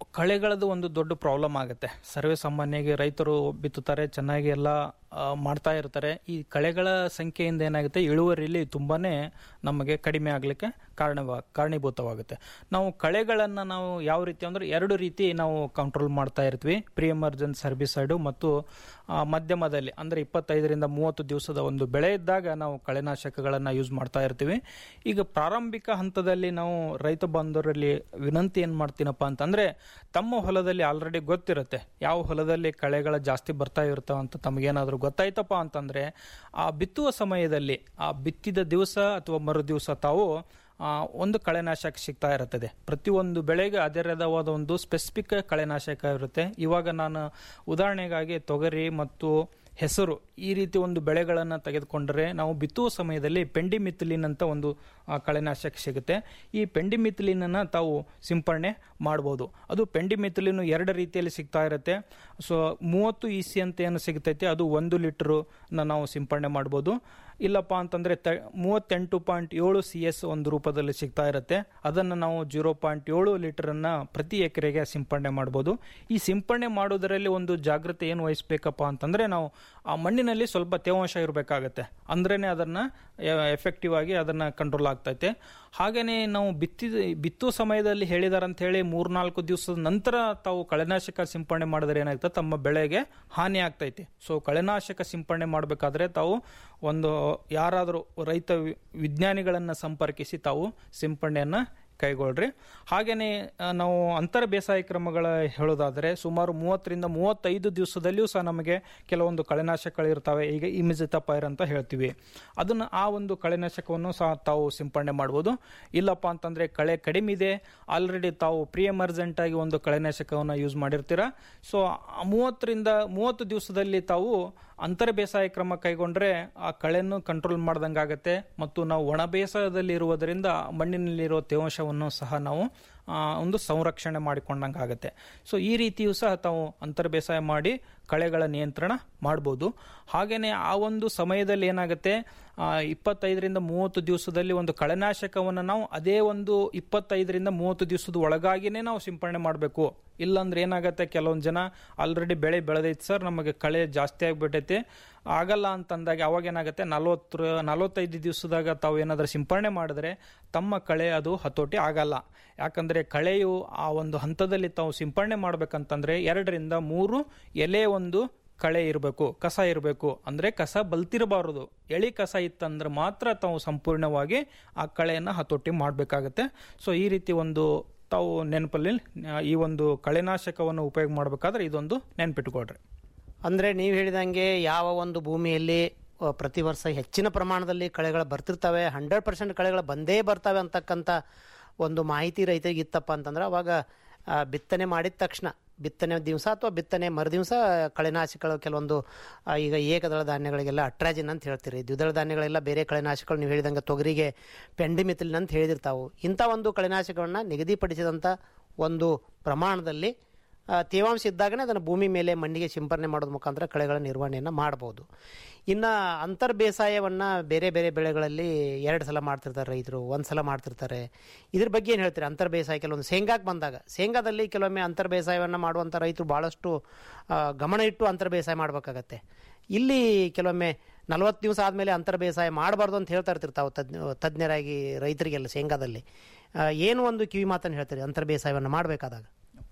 [SPEAKER 6] ಕಳೆಗಳದ್ದು ಒಂದು ದೊಡ್ಡ ಪ್ರಾಬ್ಲಮ್ ಆಗುತ್ತೆ ಸರ್ವೇ ಸಾಮಾನ್ಯವಾಗಿ ರೈತರು ಬಿತ್ತುತ್ತಾರೆ ಚೆನ್ನಾಗಿ ಎಲ್ಲ ಆ, ಮಾಡ್ತಾ ಇರ್ತಾರೆ ಈ ಕಳೆಗಳ ಸಂಖ್ಯೆಯಿಂದ ಏನಾಗುತ್ತೆ ಇಳುವರಿಲಿ ತುಂಬಾನೇ ನಮಗೆ ಕಡಿಮೆ ಆಗಲಿಕ್ಕೆ ಕಾರಣವ ಕಾರಣೀಭೂತವಾಗುತ್ತೆ ನಾವು ಕಳೆಗಳನ್ನು ನಾವು ಯಾವ ರೀತಿ ಅಂದ್ರೆ ಎರಡು ರೀತಿ ನಾವು ಕಂಟ್ರೋಲ್ ಮಾಡ್ತಾ ಇರ್ತೀವಿ ಪ್ರಿ ಎಮರ್ಜೆನ್ಸ್ ಹರ್ಬಿಸೈಡು ಮತ್ತು ಆ, ಮಧ್ಯಮದಲ್ಲಿ ಅಂದ್ರೆ ಇಪ್ಪತ್ತೈದರಿಂದ ಮೂವತ್ತು ದಿವಸದ ಒಂದು ಬೆಳೆ ಇದ್ದಾಗ ನಾವು ಕಳೆನಾಶಕಗಳನ್ನು ಯೂಸ್ ಮಾಡ್ತಾ ಇರ್ತೀವಿ ಈಗ ಪ್ರಾರಂಭಿಕ ಹಂತದಲ್ಲಿ ನಾವು ರೈತ ಬಾಂಧವರಲ್ಲಿ ವಿನಂತಿ ಏನು ಮಾಡ್ತೀನಪ್ಪ ಅಂತಂದ್ರೆ ತಮ್ಮ ಹೊಲದಲ್ಲಿ ಆಲ್ರೆಡಿ ಗೊತ್ತಿರುತ್ತೆ ಯಾವ ಹೊಲದಲ್ಲಿ ಕಳೆಗಳ ಜಾಸ್ತಿ ಬರ್ತಾ ಇರ್ತಾವ ಅಂತ ತಮಗೇನಾದ್ರೂ ಗೊತ್ತಾಯ್ತಪ್ಪ ಅಂತಂದ್ರೆ ಆ ಬಿತ್ತುವ ಸಮಯದಲ್ಲಿ ಆ ಬಿತ್ತಿದ ದಿವಸ ಅಥವಾ ಮರು ದಿವಸ ತಾವು ಆ, ಒಂದು ಕಳೆನಾಶಕ ಸಿಗ್ತಾ ಇರುತ್ತದೆ ಪ್ರತಿಯೊಂದು ಬೆಳೆಗೆ ಅದರದವಾದ ಒಂದು ಸ್ಪೆಸಿಫಿಕ್ ಕಳೆನಾಶಕ ಇರುತ್ತೆ ಇವಾಗ ನಾನು ಉದಾಹರಣೆಗಾಗಿ ತೊಗರಿ ಮತ್ತು ಹೆಸರು ಈ ರೀತಿ ಒಂದು ಬೆಳೆಗಳನ್ನು ತೆಗೆದುಕೊಂಡರೆ ನಾವು ಬಿತ್ತುವ ಸಮಯದಲ್ಲಿ ಪೆಂಡಿಮಿಥಿಲಿನ್ ಅಂತ ಒಂದು ಆ, ಕಳೆನಾಶಕ ಸಿಗುತ್ತೆ ಈ ಪೆಂಡಿಮಿಥಿಲಿನನ್ನು ತಾವು ಸಿಂಪರಣೆ ಮಾಡ್ಬೋದು ಅದು ಪೆಂಡಿಮಿಥಿಲಿನ್ ಎರಡು ರೀತಿಯಲ್ಲಿ ಸಿಗ್ತಾ ಇರುತ್ತೆ ಸೊ ಮೂವತ್ತು ಇ ಸಿ ಅಂತ ಏನು ಸಿಗ್ತೈತೆ ಅದು ಒಂದು ಲೀಟ್ರು ನಾವು ಸಿಂಪರಣೆ ಮಾಡ್ಬೋದು ಇಲ್ಲಪ್ಪ ಅಂತಂದರೆ ತ ಮೂವತ್ತೆಂಟು ಪಾಯಿಂಟ್ ಏಳು ಸಿ ಎಸ್ ಒಂದು ರೂಪದಲ್ಲಿ ಸಿಗ್ತಾ ಇರುತ್ತೆ ಅದನ್ನು ನಾವು ಜೀರೋ ಪಾಯಿಂಟ್ ಏಳು ಲೀಟರನ್ನು ಪ್ರತಿ ಎಕರೆಗೆ ಸಿಂಪರಣೆ ಮಾಡ್ಬೋದು ಈ ಸಿಂಪರಣೆ ಮಾಡೋದರಲ್ಲಿ ಒಂದು ಜಾಗ್ರತೆ ಏನು ವಹಿಸ್ಬೇಕಪ್ಪ ಅಂತಂದರೆ ನಾವು ಆ ಮಣ್ಣಿನಲ್ಲಿ ಸ್ವಲ್ಪ ತೇವಾಂಶ ಇರಬೇಕಾಗತ್ತೆ ಅಂದ್ರೇ ಅದನ್ನು ಎಫೆಕ್ಟಿವ್ ಆಗಿ ಅದನ್ನು ಕಂಟ್ರೋಲ್ ಆಗ್ತೈತೆ ಹಾಗೆಯೇ ನಾವು ಬಿತ್ತಿದ ಬಿತ್ತುವ ಸಮಯದಲ್ಲಿ ಹೇಳಿದಾರೆ ಅಂತ ಹೇಳಿ ಮೂರ್ನಾಲ್ಕು ದಿವಸದ ನಂತರ ತಾವು ಕಳೆನಾಶಕ ಸಿಂಪರಣೆ ಮಾಡಿದ್ರೆ ಏನಾಗ್ತದೆ ತಮ್ಮ ಬೆಳೆಗೆ ಹಾನಿ ಆಗ್ತೈತೆ ಸೊ ಕಳೆನಾಶಕ ಸಿಂಪರಣೆ ಮಾಡಬೇಕಾದ್ರೆ ತಾವು ಒಂದು ಯಾರಾದರೂ ರೈತ ವಿ- ವಿಜ್ಞಾನಿಗಳನ್ನು ಸಂಪರ್ಕಿಸಿ ತಾವು ಸಿಂಪರಣೆಯನ್ನು ಕೈಗೊಳ್ರಿ ಹಾಗೆಯೇ ಆ, ನಾವು ಅಂತರ ಬೇಸಾಯ ಕ್ರಮಗಳ ಹೇಳೋದಾದರೆ ಸುಮಾರು ಮೂವತ್ತರಿಂದ ಮೂವತ್ತೈದು ದಿವಸದಲ್ಲಿಯೂ ಸಹ ನಮಗೆ ಕೆಲವೊಂದು ಕಳೆನಾಶಕಗಳಿರ್ತವೆ ಈಗ ಇಮಿಜಿತ ಪೈರ್ ಅಂತ ಹೇಳ್ತೀವಿ ಅದನ್ನು ಆ ಒಂದು ಕಳೆನಾಶಕವನ್ನು ಸಹ ತಾವು ಸಿಂಪರಣೆ ಮಾಡ್ಬೋದು ಇಲ್ಲಪ್ಪ ಅಂತಂದರೆ ಕಳೆ ಕಡಿಮೆ ಇದೆ ಆಲ್ರೆಡಿ ತಾವು ಪ್ರಿ ಎಮರ್ಜೆಂಟ್ ಆಗಿ ಒಂದು ಕಳೆನಾಶಕವನ್ನು ಯೂಸ್ ಮಾಡಿರ್ತೀರ ಸೊ ಮೂವತ್ತರಿಂದ ಮೂವತ್ತು ದಿವಸದಲ್ಲಿ ತಾವು ಅಂತರ ಬೇಸಾಯ ಕ್ರಮ ಕೈಗೊಂಡ್ರೆ ಆ ಕಳೆಯನ್ನು ಕಂಟ್ರೋಲ್ ಮಾಡ್ದಂಗೆ ಆಗುತ್ತೆ ಮತ್ತು ನಾವು ಒಣ ಬೇಸಾಯದಲ್ಲಿ ಇರುವುದರಿಂದ ಮಣ್ಣಿನಲ್ಲಿರೋ ತೇವಾಂಶವನ್ನು ಸಹ ನಾವು ಆ, ಒಂದು ಸಂರಕ್ಷಣೆ ಮಾಡಿಕೊಂಡಂಗೆ ಆಗುತ್ತೆ ಸೊ ಈ ರೀತಿಯೂ ಸಹ ತಾವು ಅಂತರ ಬೇಸಾಯ ಮಾಡಿ ಕಳೆಗಳ ನಿಯಂತ್ರಣ ಮಾಡ್ಬೋದು ಹಾಗೆಯೇ ಆ ಒಂದು ಸಮಯದಲ್ಲಿ ಏನಾಗುತ್ತೆ ಆ, ಇಪ್ಪತ್ತೈದರಿಂದ ಮೂವತ್ತು ದಿವಸದಲ್ಲಿ ಒಂದು ಕಳೆನಾಶಕವನ್ನು ನಾವು ಅದೇ ಒಂದು ಇಪ್ಪತ್ತೈದರಿಂದ ಮೂವತ್ತು ದಿವಸದ ಒಳಗಾಗಿನೇ ನಾವು ಸಿಂಪರಣೆ ಮಾಡಬೇಕು ಇಲ್ಲಾಂದ್ರೆ ಏನಾಗುತ್ತೆ ಕೆಲವೊಂದು ಜನ ಆಲ್ರೆಡಿ ಬೆಳೆ ಬೆಳೆದೈತೆ ಸರ್ ನಮಗೆ ಕಳೆ ಜಾಸ್ತಿ ಆಗಿಬಿಟ್ಟೈತೆ ಆಗಲ್ಲ ಅಂತಂದಾಗ ಅವಾಗ ಏನಾಗುತ್ತೆ ನಲ್ವತ್ತು ನಲವತ್ತೈದು ದಿವಸದಾಗ ತಾವು ಏನಾದರೂ ಸಿಂಪರಣೆ ಮಾಡಿದ್ರೆ ತಮ್ಮ ಕಳೆ ಅದು ಹತೋಟಿ ಆಗಲ್ಲ ಯಾಕಂದರೆ ಕಳೆಯು ಆ ಒಂದು ಹಂತದಲ್ಲಿ ತಾವು ಸಿಂಪರಣೆ ಮಾಡ್ಬೇಕಂತಂದ್ರೆ ಎರಡರಿಂದ ಮೂರು ಎಲೆ ಒಂದು ಕಳೆ ಇರಬೇಕು ಕಸ ಇರಬೇಕು ಅಂದರೆ ಕಸ ಬಲ್ತಿರಬಾರದು ಎಳಿ ಕಸ ಇತ್ತಂದ್ರೆ ಮಾತ್ರ ತಾವು ಸಂಪೂರ್ಣವಾಗಿ ಆ ಕಳೆಯನ್ನು ಹತೋಟಿ ಮಾಡಬೇಕಾಗತ್ತೆ ಸೊ ಈ ರೀತಿ ಒಂದು ತಾವು ನೆನಪಲ್ಲಿ ಆ, ಈ ಒಂದು ಕಳೆನಾಶಕವನ್ನು ಉಪಯೋಗ ಮಾಡಬೇಕಾದ್ರೆ ಇದೊಂದು ನೆನಪಿಟ್ಕೊಳ್ರಿ
[SPEAKER 5] ಅಂದರೆ ನೀವು ಹೇಳಿದಂಗೆ ಯಾವ ಒಂದು ಭೂಮಿಯಲ್ಲಿ ಆ, ಪ್ರತಿ ವರ್ಷ ಹೆಚ್ಚಿನ ಪ್ರಮಾಣದಲ್ಲಿ ಕಳೆಗಳು ಬರ್ತಿರ್ತವೆ ಹಂಡ್ರೆಡ್ ಪರ್ಸೆಂಟ್ ಕಳೆಗಳು ಬಂದೇ ಬರ್ತವೆ ಅಂತಕ್ಕಂಥ ಒಂದು ಮಾಹಿತಿ ರೈತರಿಗೆ ಇತ್ತಪ್ಪ ಅಂತಂದ್ರೆ ಅವಾಗ ಆ, ಬಿತ್ತನೆ ಮಾಡಿದ ತಕ್ಷಣ ಬಿತ್ತನೆ ದಿವಸ ಅಥವಾ ಬಿತ್ತನೆ ಮರುದಿವಸ ಕಳೆನಾಶಕಗಳು ಕೆಲವೊಂದು ಆ, ಈಗ ಏಕದಳ ಧಾನ್ಯಗಳಿಗೆಲ್ಲ ಅಟ್ರಾಜಿನ್ ಅಂತ ಹೇಳ್ತೀರಿ ದ್ವಿದಳ ಧಾನ್ಯಗಳೆಲ್ಲ ಬೇರೆ ಕಳೆನಾಶಕಗಳು ನೀವು ಹೇಳಿದಂಗೆ ತೊಗರಿಗೆ ಪೆಂಡಿಮಿಥಿಲಿನ್ ಅಂತ ಹೇಳಿದಿರ್ತಾವು ಇಂಥ ಒಂದು ಕಳೆನಾಶಕಗಳನ್ನ ನಿಗದಿಪಡಿಸಿದಂಥ ಒಂದು ಪ್ರಮಾಣದಲ್ಲಿ ಆ, ತೇವಾಂಶ ಇದ್ದಾಗನೇ ಅದನ್ನು ಭೂಮಿ ಮೇಲೆ ಮಣ್ಣಿಗೆ ಸಿಂಪರಣೆ ಮಾಡೋದ್ರ ಮುಖಾಂತರ ಕಳೆಗಳ ನಿರ್ವಹಣೆಯನ್ನು ಮಾಡ್ಬೋದು ಇನ್ನು ಅಂತರ್ ಬೇಸಾಯವನ್ನು ಬೇರೆ ಬೇರೆ ಬೆಳೆಗಳಲ್ಲಿ ಎರಡು ಸಲ ಮಾಡ್ತಿರ್ತಾರೆ ರೈತರು ಒಂದು ಸಲ ಮಾಡ್ತಿರ್ತಾರೆ ಇದ್ರ ಬಗ್ಗೆ ಏನು ಹೇಳ್ತೀರಿ ಅಂತರ್ ಬೇಸಾಯ ಕೆಲವೊಂದು ಶೇಂಗಾಕ್ಕೆ ಬಂದಾಗ ಶೇಂಗಾದಲ್ಲಿ ಕೆಲವೊಮ್ಮೆ ಅಂತರ್ ಬೇಸಾಯವನ್ನು ಮಾಡುವಂಥ ರೈತರು ಭಾಳಷ್ಟು ಆ, ಗಮನ ಇಟ್ಟು ಅಂತರ್ ಬೇಸಾಯ ಮಾಡಬೇಕಾಗತ್ತೆ ಇಲ್ಲಿ ಕೆಲವೊಮ್ಮೆ ನಲವತ್ತು ದಿವಸ ಆದಮೇಲೆ ಅಂತರ್ ಬೇಸಾಯ ಮಾಡಬಾರ್ದು ಅಂತ ಹೇಳ್ತಾ ಇರ್ತಿರ್ತಾವೆ ತಜ್ಞ ತಜ್ಞರಾಗಿ ರೈತರಿಗೆಲ್ಲ ಶೇಂಗಾದಲ್ಲಿ ಆ, ಏನು ಒಂದು ಕಿವಿ ಮಾತನ್ನು ಹೇಳ್ತೀರಿ ಅಂತರ್ ಬೇಸಾಯವನ್ನು ಮಾಡಬೇಕಾದಾಗ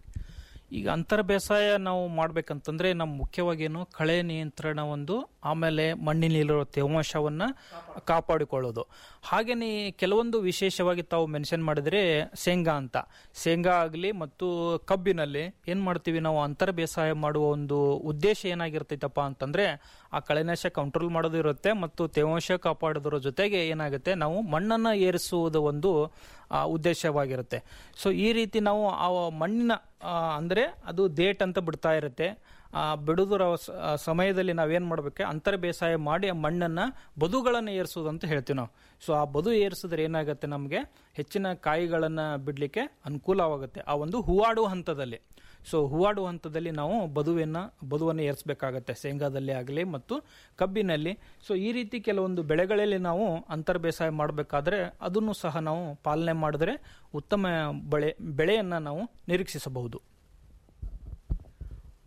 [SPEAKER 6] ಈಗ ಅಂತರ ಬೇಸಾಯ ನಾವು ಮಾಡ್ಬೇಕಂತಂದ್ರೆ ನಮ್ಮ ಮುಖ್ಯವಾಗಿ ಏನು ಕಳೆ ನಿಯಂತ್ರಣ ಒಂದು ಆಮೇಲೆ ಮಣ್ಣಿನಲ್ಲಿರೋ ತೇವಾಂಶವನ್ನ ಕಾಪಾಡಿಕೊಳ್ಳೋದು ಹಾಗೇನೆ ಕೆಲವೊಂದು ವಿಶೇಷವಾಗಿ ತಾವು ಮೆನ್ಷನ್ ಮಾಡಿದ್ರೆ ಶೇಂಗಾ ಅಂತ ಶೇಂಗಾ ಆಗಲಿ ಮತ್ತು ಕಬ್ಬಿನಲ್ಲಿ ಏನ್ ಮಾಡ್ತೀವಿ ನಾವು ಅಂತರ ಬೇಸಾಯ ಮಾಡುವ ಒಂದು ಉದ್ದೇಶ ಏನಾಗಿರ್ತೈತಪ್ಪ ಅಂತಂದ್ರೆ ಆ ಕಳೆನಾಶ ಕಂಟ್ರೋಲ್ ಮಾಡೋದು ಇರುತ್ತೆ ಮತ್ತು ತೇವಾಂಶ ಕಾಪಾಡೋದ್ರ ಜೊತೆಗೆ ಏನಾಗುತ್ತೆ ನಾವು ಮಣ್ಣನ್ನ ಏರಿಸುವುದು ಒಂದು ಆ, ಉದ್ದೇಶವಾಗಿರುತ್ತೆ ಸೊ ಈ ರೀತಿ ನಾವು ಆ ಮಣ್ಣಿನ ಆ, ಅಂದ್ರೆ ಅದು ದೇಟ್ ಅಂತ ಬಿಡ್ತಾ ಇರುತ್ತೆ ಆ ಬಿಡುವುದರ ಸ- ಆ ಸಮಯದಲ್ಲಿ ನಾವೇನು ಮಾಡಬೇಕು ಅಂತರ ಬೇಸಾಯ ಮಾಡಿ ಆ ಮಣ್ಣನ್ನು ಬದುಗಳನ್ನು ಏರಿಸೋದು ಅಂತ ಹೇಳ್ತೀವಿ ನಾವು ಸೊ ಆ ಬದು ಏರಿಸಿದ್ರೆ ಏನಾಗುತ್ತೆ ನಮಗೆ ಹೆಚ್ಚಿನ ಕಾಯಿಗಳನ್ನು ಬಿಡಲಿಕ್ಕೆ ಅನುಕೂಲವಾಗುತ್ತೆ ಆ ಒಂದು ಹೂವಾಡುವ ಹಂತದಲ್ಲಿ ಸೊ ಹೂವಾಡುವ ಹಂತದಲ್ಲಿ ನಾವು ಬದುವನ್ನು ಬದುವನ್ನು ಏರಿಸಬೇಕಾಗತ್ತೆ ಶೇಂಗಾದಲ್ಲಿ ಆಗಲಿ ಮತ್ತು ಕಬ್ಬಿನಲ್ಲಿ ಸೊ ಈ ರೀತಿ ಕೆಲವೊಂದು ಬೆಳೆಗಳಲ್ಲಿ ನಾವು ಅಂತರ ಬೇಸಾಯ ಮಾಡಬೇಕಾದ್ರೆ ಅದನ್ನು ಸಹ ನಾವು ಪಾಲನೆ ಮಾಡಿದ್ರೆ ಉತ್ತಮ ಬೆಳೆ ಬೆಳೆಯನ್ನು ನಾವು ನಿರೀಕ್ಷಿಸಬಹುದು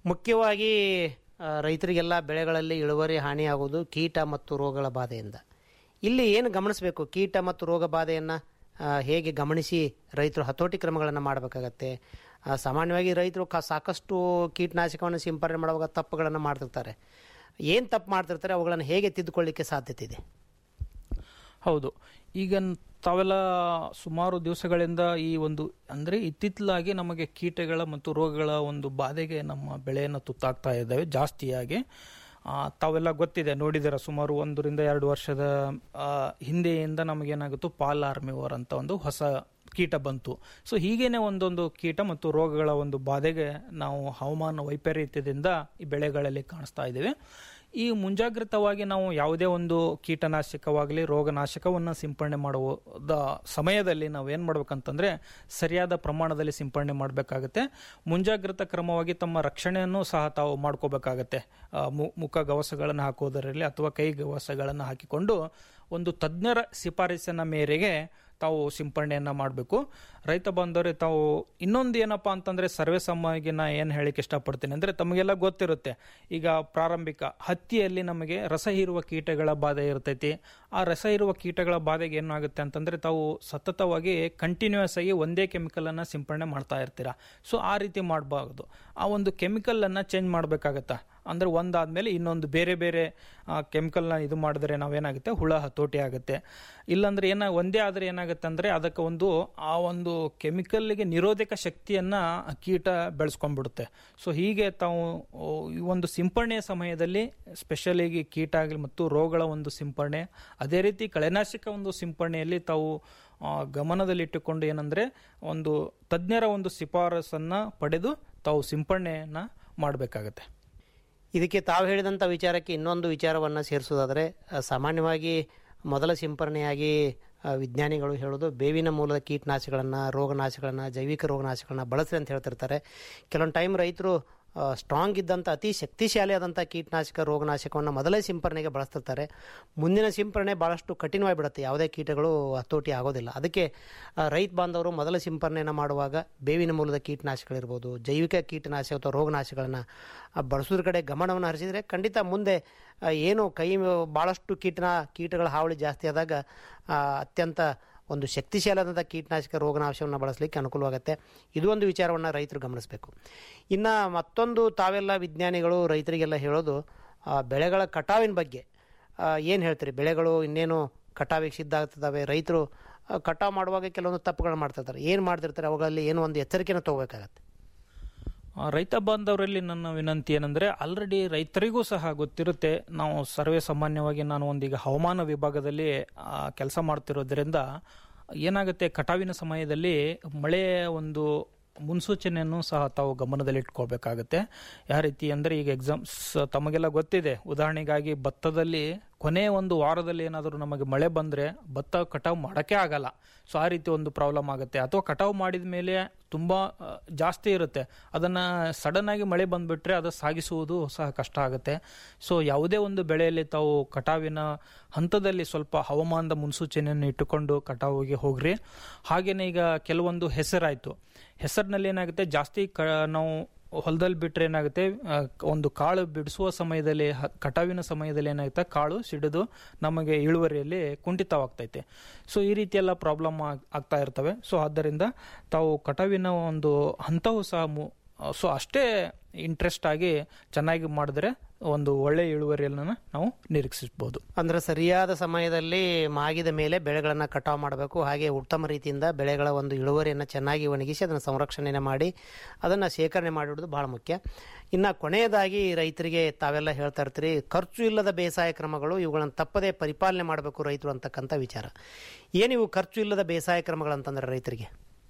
[SPEAKER 5] ಮುಖ್ಯವಾಗಿ ಆ, ರೈತರಿಗೆಲ್ಲ ಬೆಳೆಗಳಲ್ಲಿ ಇಳುವರಿ ಹಾನಿಯಾಗುವುದು ಕೀಟ ಮತ್ತು ರೋಗಗಳ ಬಾಧೆಯಿಂದ ಇಲ್ಲಿ ಏನು ಗಮನಿಸಬೇಕು ಕೀಟ ಮತ್ತು ರೋಗ ಬಾಧೆಯನ್ನು ಹೇಗೆ ಗಮನಿಸಿ ರೈತರು ಹತೋಟಿ ಕ್ರಮಗಳನ್ನು ಮಾಡಬೇಕಾಗತ್ತೆ ಆ, ಸಾಮಾನ್ಯವಾಗಿ ರೈತರು ಕ ಸಾಕಷ್ಟು ಕೀಟನಾಶಕವನ್ನು ಸಿಂಪರಣೆ ಮಾಡುವಾಗ ತಪ್ಪುಗಳನ್ನು ಮಾಡ್ತಿರ್ತಾರೆ ಏನು ತಪ್ಪು ಮಾಡ್ತಿರ್ತಾರೆ ಅವುಗಳನ್ನು ಹೇಗೆ ತಿದ್ದುಕೊಳ್ಳಿಕ್ಕೆ ಸಾಧ್ಯತೆ ಇದೆ
[SPEAKER 6] ಹೌದು ಈಗ ನ್- ತಾವೆಲ್ಲ ಸುಮಾರು ದಿವಸಗಳಿಂದ ಈ ಒಂದು ಅಂದರೆ ಇತ್ತಿತ್ತಲಾಗಿ ನಮಗೆ ಕೀಟಗಳ ಮತ್ತು ರೋಗಗಳ ಒಂದು ಬಾಧೆಗೆ ನಮ್ಮ ಬೆಳೆಯನ್ನು ತುತ್ತಾಗ್ತಾ ಇದ್ದಾವೆ ಜಾಸ್ತಿಯಾಗಿ ಆ, ತಾವೆಲ್ಲ ಗೊತ್ತಿದೆ ನೋಡಿದ್ದೀರ ಸುಮಾರು ಒಂದರಿಂದ ಎರಡು ವರ್ಷದ ಆ, ಹಿಂದೆಯಿಂದ ನಮಗೇನಾಗುತ್ತೋ ಪಾಲ್ ಆರ್ಮಿವರ್ ಅಂತ ಒಂದು ಹೊಸ ಕೀಟ ಬಂತು ಸೊ ಹೀಗೇನೆ ಒಂದೊಂದು ಕೀಟ ಮತ್ತು ರೋಗಗಳ ಒಂದು ಬಾಧೆಗೆ ನಾವು ಹವಾಮಾನ ವೈಪರೀತ್ಯದಿಂದ ಈ ಬೆಳೆಗಳಲ್ಲಿ ಕಾಣಿಸ್ತಾ ಇದ್ದೇವೆ ಈ ಮುಂಜಾಗ್ರತವಾಗಿ ನಾವು ಯಾವುದೇ ಒಂದು ಕೀಟನಾಶಕವಾಗಲಿ ರೋಗನಾಶಕವನ್ನು ಸಿಂಪಡಣೆ ಮಾಡುವ ಸಮಯದಲ್ಲಿ ನಾವು ಏನು ಮಾಡ್ಬೇಕಂತಂದ್ರೆ ಸರಿಯಾದ ಪ್ರಮಾಣದಲ್ಲಿ ಸಿಂಪಡಣೆ ಮಾಡಬೇಕಾಗತ್ತೆ ಮುಂಜಾಗ್ರತಾ ಕ್ರಮವಾಗಿ ತಮ್ಮ ರಕ್ಷಣೆಯನ್ನು ಸಹ ತಾವು ಮಾಡ್ಕೋಬೇಕಾಗತ್ತೆ ಆ, ಮು- ಮುಖ ಗವಸಗಳನ್ನು ಹಾಕೋದರಲ್ಲಿ ಅಥವಾ ಕೈ ಗವಸಗಳನ್ನು ಹಾಕಿಕೊಂಡು ಒಂದು ತಜ್ಞರ ಶಿಫಾರಸಿನ ಮೇರೆಗೆ ತಾವು ಸಿಂಪರಣೆಯನ್ನ ಮಾಡಬೇಕು ರೈತ ಬಾಂಧವರೇ ತಾವು ಇನ್ನೊಂದು ಏನಪ್ಪಾ ಅಂತಂದ್ರೆ ಸರ್ವೇ ಸಾಮಾನ್ಯವಾಗಿ ನಾ ಏನು ಹೇಳಿಕ್ಕೆ ಇಷ್ಟಪಡ್ತೀನಿ ಅಂದ್ರೆ ತಮಗೆಲ್ಲ ಗೊತ್ತಿರುತ್ತೆ ಈಗ ಪ್ರಾರಂಭಿಕ ಹತ್ತಿಯಲ್ಲಿ ನಮಗೆ ರಸ ಹೀರುವ ಕೀಟಗಳ ಬಾಧೆ ಇರ್ತೈತಿ ಆ ರಸ ಹೀರುವ ಕೀಟಗಳ ಬಾಧೆಗೆ ಏನಾಗುತ್ತೆ ಅಂತಂದ್ರೆ ತಾವು ಸತತವಾಗಿ ಕಂಟಿನ್ಯೂಸ್ ಆಗಿ ಒಂದೇ ಕೆಮಿಕಲ್ ಅನ್ನ ಸಿಂಪರಣೆ ಮಾಡ್ತಾ ಇರ್ತೀರಾ ಸೊ ಆ ರೀತಿ ಮಾಡಬಾರ್ದು ಆ ಒಂದು ಕೆಮಿಕಲ್ ಅನ್ನ ಚೇಂಜ್ ಮಾಡ್ಬೇಕಾಗತ್ತಾ ಅಂದ್ರೆ ಒಂದಾದ್ಮೇಲೆ ಇನ್ನೊಂದು ಬೇರೆ ಬೇರೆ ಕೆಮಿಕಲ್ನ ಇದು ಮಾಡಿದ್ರೆ ನಾವೇನಾಗುತ್ತೆ ಹುಳ ಹತೋಟಿ ಆಗುತ್ತೆ ಇಲ್ಲಾಂದ್ರೆ ಏನ ಒಂದೇ ಆದ್ರೆ ಏನಾಗುತ್ತೆ ಅಂದ್ರೆ ಅದಕ್ಕೆ ಒಂದು ಆ ಒಂದು ಕೆಮಿಕಲ್ಗೆ ನಿರೋಧಕ ಶಕ್ತಿಯನ್ನ ಕೀಟ ಬೆಳೆಸ್ಕೊಂಡ್ಬಿಡುತ್ತೆ ಸೊ ಹೀಗೆ ತಾವು ಓ, ಈ ಒಂದು ಸಿಂಪರಣೆಯ ಸಮಯದಲ್ಲಿ ಸ್ಪೆಷಲಿಗೆ ಕೀಟ ಆಗಲಿ ಮತ್ತು ರೋಗಗಳ ಒಂದು ಸಿಂಪರಣೆ ಅದೇ ರೀತಿ ಕಳೆನಾಶಕ ಒಂದು ಸಿಂಪರಣೆಯಲ್ಲಿ ತಾವು ಆ, ಗಮನದಲ್ಲಿಟ್ಟುಕೊಂಡು ಏನಂದ್ರೆ ಒಂದು ತಜ್ಞರ ಒಂದು ಶಿಫಾರಸನ್ನ ಪಡೆದು ತಾವು ಸಿಂಪರಣೆಯನ್ನ ಮಾಡಬೇಕಾಗತ್ತೆ
[SPEAKER 5] ಇದಕ್ಕೆ ತಾವು ಹೇಳಿದಂಥ ವಿಚಾರಕ್ಕೆ ಇನ್ನೊಂದು ವಿಚಾರವನ್ನು ಸೇರಿಸೋದಾದರೆ ಆ, ಸಾಮಾನ್ಯವಾಗಿ ಮೊದಲ ಸಿಂಪರಣೆಯಾಗಿ ಆ, ವಿಜ್ಞಾನಿಗಳು ಹೇಳೋದು ಬೇವಿನ ಮೂಲದ ಕೀಟನಾಶಕಗಳನ್ನು ರೋಗನಾಶಕಗಳನ್ನು ಜೈವಿಕ ರೋಗನಾಶಕಗಳನ್ನು ಬಳಸ್ರಿ ಅಂತ ಹೇಳ್ತಿರ್ತಾರೆ ಕೆಲವೊಂದು ಟೈಮ್ ರೈತರು ಸ್ಟ್ರಾಂಗ್ ಇದ್ದಂಥ ಅತಿ ಶಕ್ತಿಶಾಲಿಯಾದಂಥ ಕೀಟನಾಶಕ ರೋಗನಾಶಕವನ್ನು ಮೊದಲೇ ಸಿಂಪರಣೆಗೆ ಬಳಸ್ತಿರ್ತಾರೆ ಮುಂದಿನ ಸಿಂಪರಣೆ ಭಾಳಷ್ಟು ಕಠಿಣವಾಗಿ ಬಿಡುತ್ತೆ ಯಾವುದೇ ಕೀಟಗಳು ಹತೋಟಿ ಆಗೋದಿಲ್ಲ ಅದಕ್ಕೆ ಆ, ರೈತ ಬಾಂಧವರು ಮೊದಲ ಸಿಂಪರಣೆಯನ್ನು ಮಾಡುವಾಗ ಬೇವಿನ ಮೂಲದ ಕೀಟನಾಶಕಗಳಿರ್ಬೋದು ಜೈವಿಕ ಕೀಟನಾಶಕ ಅಥವಾ ರೋಗನಾಶಕಗಳನ್ನು ಬಳಸೋದ್ರ ಕಡೆ ಗಮನವನ್ನು ಹರಿಸಿದರೆ ಖಂಡಿತ ಮುಂದೆ ಆ, ಏನು ಕೈ ಭಾಳಷ್ಟು ಕೀಟನ ಕೀಟಗಳ ಹಾವಳಿ ಜಾಸ್ತಿ ಆದಾಗ ಆ, ಅತ್ಯಂತ ಒಂದು ಶಕ್ತಿಶಾಲಿಯಾದಂಥ ಕೀಟನಾಶಕ ರೋಗನಾಶವನ್ನು ಬಳಸಲಿಕ್ಕೆ ಅನುಕೂಲವಾಗುತ್ತೆ ಇದು ಒಂದು ವಿಚಾರವನ್ನು ರೈತರು ಗಮನಿಸಬೇಕು ಇನ್ನು ಮತ್ತೊಂದು ತಾವೆಲ್ಲ ವಿಜ್ಞಾನಿಗಳು ರೈತರಿಗೆಲ್ಲ ಹೇಳೋದು ಆ, ಬೆಳೆಗಳ ಕಟಾವಿನ ಬಗ್ಗೆ ಏನು ಹೇಳ್ತೀರಿ ಬೆಳೆಗಳು ಇನ್ನೇನು ಕಟಾವಿಗೆ ಸಿದ್ಧ ಆಗ್ತದವೆ ರೈತರು ಆ, ಕಟಾವು ಮಾಡುವಾಗ ಕೆಲವೊಂದು ತಪ್ಪುಗಳು ಮಾಡ್ತಿರ್ತಾರೆ ಏನು ಮಾಡ್ತಿರ್ತಾರೆ ಅವುಗಳಲ್ಲಿ ಏನು ಒಂದು ಎಚ್ಚರಿಕೆನ ತೊಗೋಬೇಕಾಗತ್ತೆ
[SPEAKER 6] ಆ, ರೈತ ಬಾಂಧವರಲ್ಲಿ ನನ್ನ ವಿನಂತಿ ಏನಂದ್ರೆ ಆಲ್ರೆಡಿ ರೈತರಿಗೂ ಸಹ ಗೊತ್ತಿರುತ್ತೆ ನಾವು ಸರ್ವೇ ಸಾಮಾನ್ಯವಾಗಿ ನಾನು ಒಂದೀಗ ಹವಾಮಾನ ವಿಭಾಗದಲ್ಲಿ ಕೆಲಸ ಮಾಡ್ತಿರೋದ್ರಿಂದ ಏನಾಗುತ್ತೆ ಕಟಾವಿನ ಸಮಯದಲ್ಲಿ ಮಳೆಯ ಒಂದು ಮುನ್ಸೂಚನೆಯನ್ನು ಸಹ ತಾವು ಗಮನದಲ್ಲಿಟ್ಕೋಬೇಕಾಗತ್ತೆ ಯಾವ ರೀತಿ ಅಂದರೆ ಈಗ ಎಕ್ಸಾಮ್ಸ್ ತಮಗೆಲ್ಲ ಗೊತ್ತಿದೆ ಉದಾಹರಣೆಗಾಗಿ ಭತ್ತದಲ್ಲಿ ಕೊನೆಯ ಒಂದು ವಾರದಲ್ಲಿ ಏನಾದರೂ ನಮಗೆ ಮಳೆ ಬಂದರೆ ಭತ್ತ ಕಟಾವು ಮಾಡೋಕ್ಕೆ ಆಗಲ್ಲ ಸೊ ಆ ರೀತಿ ಒಂದು ಪ್ರಾಬ್ಲಮ್ ಆಗುತ್ತೆ ಅಥವಾ ಕಟಾವು ಮಾಡಿದ ಮೇಲೆ ತುಂಬ ಆ, ಜಾಸ್ತಿ ಇರುತ್ತೆ ಅದನ್ನು ಸಡನ್ ಆಗಿ ಮಳೆ ಬಂದುಬಿಟ್ರೆ ಅದು ಸಾಗಿಸುವುದು ಸಹ ಕಷ್ಟ ಆಗುತ್ತೆ ಸೊ ಯಾವುದೇ ಒಂದು ಬೆಳೆಯಲ್ಲಿ ತಾವು ಕಟಾವಿನ ಹಂತದಲ್ಲಿ ಸ್ವಲ್ಪ ಹವಾಮಾನದ ಮುನ್ಸೂಚನೆಯನ್ನು ಇಟ್ಟುಕೊಂಡು ಕಟಾವಿಗೆ ಹೋಗ್ರಿ ಹಾಗೆಯೇ ಈಗ ಕೆಲವೊಂದು ಹೆಸರಾಯಿತು ಹೆಸರಿನಲ್ಲಿ ಏನಾಗುತ್ತೆ ಜಾಸ್ತಿ ಕ ನಾವು ಹೊಲದಲ್ಲಿ ಬಿಟ್ಟರೆ ಏನಾಗುತ್ತೆ ಆ, ಒಂದು ಕಾಳು ಬಿಡಿಸುವ ಸಮಯದಲ್ಲಿ ಹ- ಕಟಾವಿನ ಸಮಯದಲ್ಲಿ ಏನಾಗುತ್ತೆ ಕಾಳು ಸಿಡಿದು ನಮಗೆ ಇಳುವರಿಯಲ್ಲಿ ಕುಂಠಿತವಾಗ್ತೈತೆ ಸೊ ಈ ರೀತಿ ಎಲ್ಲ ಪ್ರಾಬ್ಲಮ್ ಆಗ್ತಾ ಇರ್ತವೆ ಸೊ ಆದ್ದರಿಂದ ತಾವು ಕಟಾವಿನ ಒಂದು ಹಂತವೂ ಸಹ ಮು ಸೊ ಅಷ್ಟೇ ಇಂಟ್ರೆಸ್ಟ್ ಆಗಿ ಚೆನ್ನಾಗಿ ಮಾಡಿದ್ರೆ ಒಂದು ಒಳ್ಳೆಯ ಇಳುವರಿಯನ್ನು ನಾವು ನಿರೀಕ್ಷಿಸಬಹುದು
[SPEAKER 5] ಅಂದ್ರೆ ಸರಿಯಾದ ಸಮಯದಲ್ಲಿ ಮಾಗಿದ ಮೇಲೆ ಬೆಳೆಗಳನ್ನು ಕಟಾವು ಮಾಡಬೇಕು ಹಾಗೆ ಉತ್ತಮ ರೀತಿಯಿಂದ ಬೆಳೆಗಳ ಒಂದು ಇಳುವರಿಯನ್ನು ಚೆನ್ನಾಗಿ ಒಣಗಿಸಿ ಅದನ್ನು ಸಂರಕ್ಷಣೆ ಮಾಡಿ ಅದನ್ನು ಶೇಖರಣೆ ಮಾಡಿಡೋದು ಬಹಳ ಮುಖ್ಯ ಇನ್ನು ಕೊನೆಯದಾಗಿ ರೈತರಿಗೆ ತಾವೆಲ್ಲ ಹೇಳ್ತಾ ಇರ್ತೀರಿ ಖರ್ಚು ಇಲ್ಲದ ಬೇಸಾಯ ಕ್ರಮಗಳು ಇವುಗಳನ್ನು ತಪ್ಪದೇ ಪರಿಪಾಲನೆ ಮಾಡಬೇಕು ರೈತರು ಅಂತಕ್ಕಂಥ ವಿಚಾರ ಏನಿವು ಖರ್ಚು ಇಲ್ಲದ ಬೇಸಾಯ ಕ್ರಮಗಳಂತಂದ್ರೆ ರೈತರಿಗೆ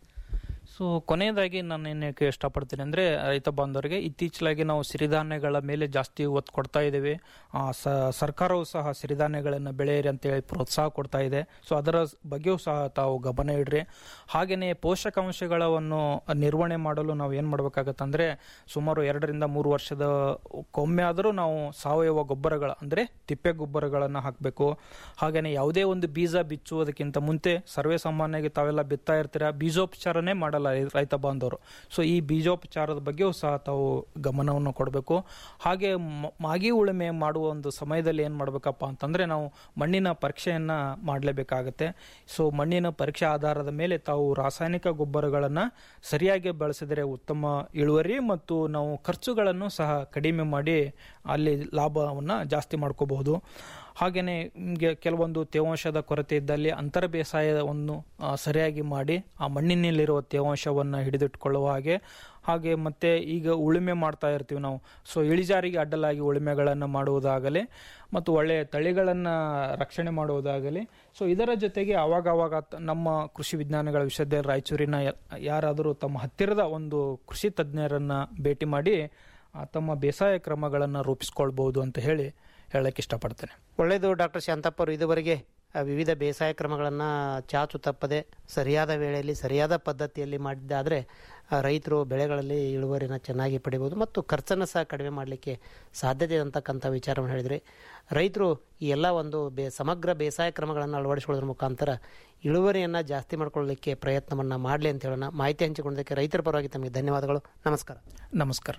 [SPEAKER 6] ಸೊ ಕೊನೆಯದಾಗಿ ನಾನು ಏನು ಹೇಳಕ್ಕೆ ಇಷ್ಟಪಡ್ತೀನಿ ಅಂದರೆ ರೈತ ಬಾಂಧವರಿಗೆ ಇತ್ತೀಚಲಾಗಿ ನಾವು ಸಿರಿಧಾನ್ಯಗಳ ಮೇಲೆ ಜಾಸ್ತಿ ಒತ್ತು ಕೊಡ್ತಾ ಇದ್ದೇವೆ ಆ, ಸ- ಸರ್ಕಾರವು ಸಹ ಸಿರಿಧಾನ್ಯಗಳನ್ನು ಬೆಳೆಯಿರಿ ಅಂತೇಳಿ ಪ್ರೋತ್ಸಾಹ ಕೊಡ್ತಾ ಇದೆ ಸೊ ಅದರ ಬಗ್ಗೆಯೂ ಸಹ ತಾವು ಗಮನ ಇಡ್ರಿ ಹಾಗೆಯೇ ಪೋಷಕಾಂಶಗಳನ್ನು ನಿರ್ವಹಣೆ ಮಾಡಲು ನಾವು ಏನು ಮಾಡಬೇಕಾಗತ್ತಂದ್ರೆ ಸುಮಾರು ಎರಡರಿಂದ ಮೂರು ವರ್ಷದ ಕೊಮ್ಮೆ ಆದರೂ ನಾವು ಸಾವಯವ ಗೊಬ್ಬರಗಳ ಅಂದರೆ ತಿಪ್ಪೆ ಗೊಬ್ಬರಗಳನ್ನು ಹಾಕಬೇಕು ಹಾಗೆಯೇ ಯಾವುದೇ ಒಂದು ಬೀಜ ಬಿಚ್ಚುವುದಕ್ಕಿಂತ ಮುಂಚೆ ಸರ್ವೇ ಸಾಮಾನ್ಯವಾಗಿ ತಾವೆಲ್ಲ ಬಿತ್ತಾ ಇರ್ತೀರ ಬೀಜೋಪಚಾರನೇ ಮಾಡಲ್ಲ ಇರ್ತಾರಲ್ಲ ಈ ರೈತ ಬಾಂಧವರು ಸೊ ಈ ಬೀಜೋಪಚಾರದ ಬಗ್ಗೆಯೂ ಸಹ ತಾವು ಗಮನವನ್ನು ಕೊಡಬೇಕು ಹಾಗೆ ಮ- ಮಾಗಿ ಉಳುಮೆ ಮಾಡುವ ಒಂದು ಸಮಯದಲ್ಲಿ ಏನು ಮಾಡಬೇಕಪ್ಪ ಅಂತಂದ್ರೆ ನಾವು ಮಣ್ಣಿನ ಪರೀಕ್ಷೆಯನ್ನ ಮಾಡಲೇಬೇಕಾಗತ್ತೆ ಸೊ ಮಣ್ಣಿನ ಪರೀಕ್ಷೆ ಆಧಾರದ ಮೇಲೆ ತಾವು ರಾಸಾಯನಿಕ ಗೊಬ್ಬರಗಳನ್ನು ಸರಿಯಾಗಿ ಬಳಸಿದರೆ ಉತ್ತಮ ಇಳುವರಿ ಮತ್ತು ನಾವು ಖರ್ಚುಗಳನ್ನು ಸಹ ಕಡಿಮೆ ಮಾಡಿ ಅಲ್ಲಿ ಲಾಭವನ್ನು ಜಾಸ್ತಿ ಮಾಡ್ಕೋಬಹುದು ಹಾಗೆಯೇ ನಿಮಗೆ ಕೆಲವೊಂದು ತೇವಾಂಶದ ಕೊರತೆ ಇದ್ದಲ್ಲಿ ಅಂತರ ಬೇಸಾಯವನ್ನು ಆ, ಸರಿಯಾಗಿ ಮಾಡಿ ಆ ಮಣ್ಣಿನಲ್ಲಿರುವ ತೇವಾಂಶವನ್ನು ಹಿಡಿದಿಟ್ಕೊಳ್ಳುವ ಹಾಗೆ ಹಾಗೆ ಮತ್ತೆ ಈಗ ಉಳುಮೆ ಮಾಡ್ತಾ ಇರ್ತೀವಿ ನಾವು ಸೊ ಇಳಿಜಾರಿಗೆ ಅಡ್ಡಲಾಗಿ ಉಳುಮೆಗಳನ್ನು ಮಾಡುವುದಾಗಲಿ ಮತ್ತು ಒಳ್ಳೆಯ ತಳಿಗಳನ್ನು ರಕ್ಷಣೆ ಮಾಡುವುದಾಗಲಿ ಸೊ ಇದರ ಜೊತೆಗೆ ಅವಾಗ ಅವಾಗ ತ- ನಮ್ಮ ಕೃಷಿ ವಿಜ್ಞಾನಗಳ ವಿಶ್ವವಿದ್ಯಾಲಯ ರಾಯಚೂರಿನ ಯ- ಯಾರಾದರೂ ತಮ್ಮ ಹತ್ತಿರದ ಒಂದು ಕೃಷಿ ತಜ್ಞರನ್ನ ಭೇಟಿ ಮಾಡಿ ಆ, ತಮ್ಮ ಬೇಸಾಯ ಕ್ರಮಗಳನ್ನು ರೂಪಿಸ್ಕೊಳ್ಬಹುದು ಅಂತ ಹೇಳಿ ಹೇಳಕ್ಕೆ ಇಷ್ಟಪಡ್ತೇನೆ
[SPEAKER 5] ಒಳ್ಳೆಯದು ಡಾಕ್ಟರ್ ಶಾಂತಪ್ಪ ಅವರು ಇದುವರೆಗೆ ಆ, ವಿವಿಧ ಬೇಸಾಯ ಕ್ರಮಗಳನ್ನು ಚಾಚು ತಪ್ಪದೆ ಸರಿಯಾದ ವೇಳೆಯಲ್ಲಿ ಸರಿಯಾದ ಪದ್ಧತಿಯಲ್ಲಿ ಮಾಡಿದ್ದಾದರೆ ರೈತರು ಬೆಳೆಗಳಲ್ಲಿ ಇಳುವರಿನ ಚೆನ್ನಾಗಿ ಪಡಿಬೋದು ಮತ್ತು ಖರ್ಚನ್ನು ಸಹ ಕಡಿಮೆ ಮಾಡಲಿಕ್ಕೆ ಸಾಧ್ಯತೆ ಇದೆ ಅಂತಕ್ಕಂಥ ವಿಚಾರವನ್ನು ಹೇಳಿದ್ರಿ ರೈತರು ಈ ಎಲ್ಲ ಒಂದು ಬೇ ಸಮಗ್ರ ಬೇಸಾಯ ಕ್ರಮಗಳನ್ನು ಅಳವಡಿಸಿಕೊಳ್ಳೋದ್ರ ಮುಖಾಂತರ ಇಳುವರಿಯನ್ನು ಜಾಸ್ತಿ ಮಾಡ್ಕೊಳ್ಳಲಿಕ್ಕೆ ಪ್ರಯತ್ನವನ್ನು ಮಾಡಲಿ ಅಂತ ಹೇಳೋಣ ಮಾಹಿತಿ ಹಂಚಿಕೊಳ್ಳೋದಕ್ಕೆ ರೈತರ ಪರವಾಗಿ ತಮಗೆ ಧನ್ಯವಾದಗಳು ನಮಸ್ಕಾರ
[SPEAKER 6] ನಮಸ್ಕಾರ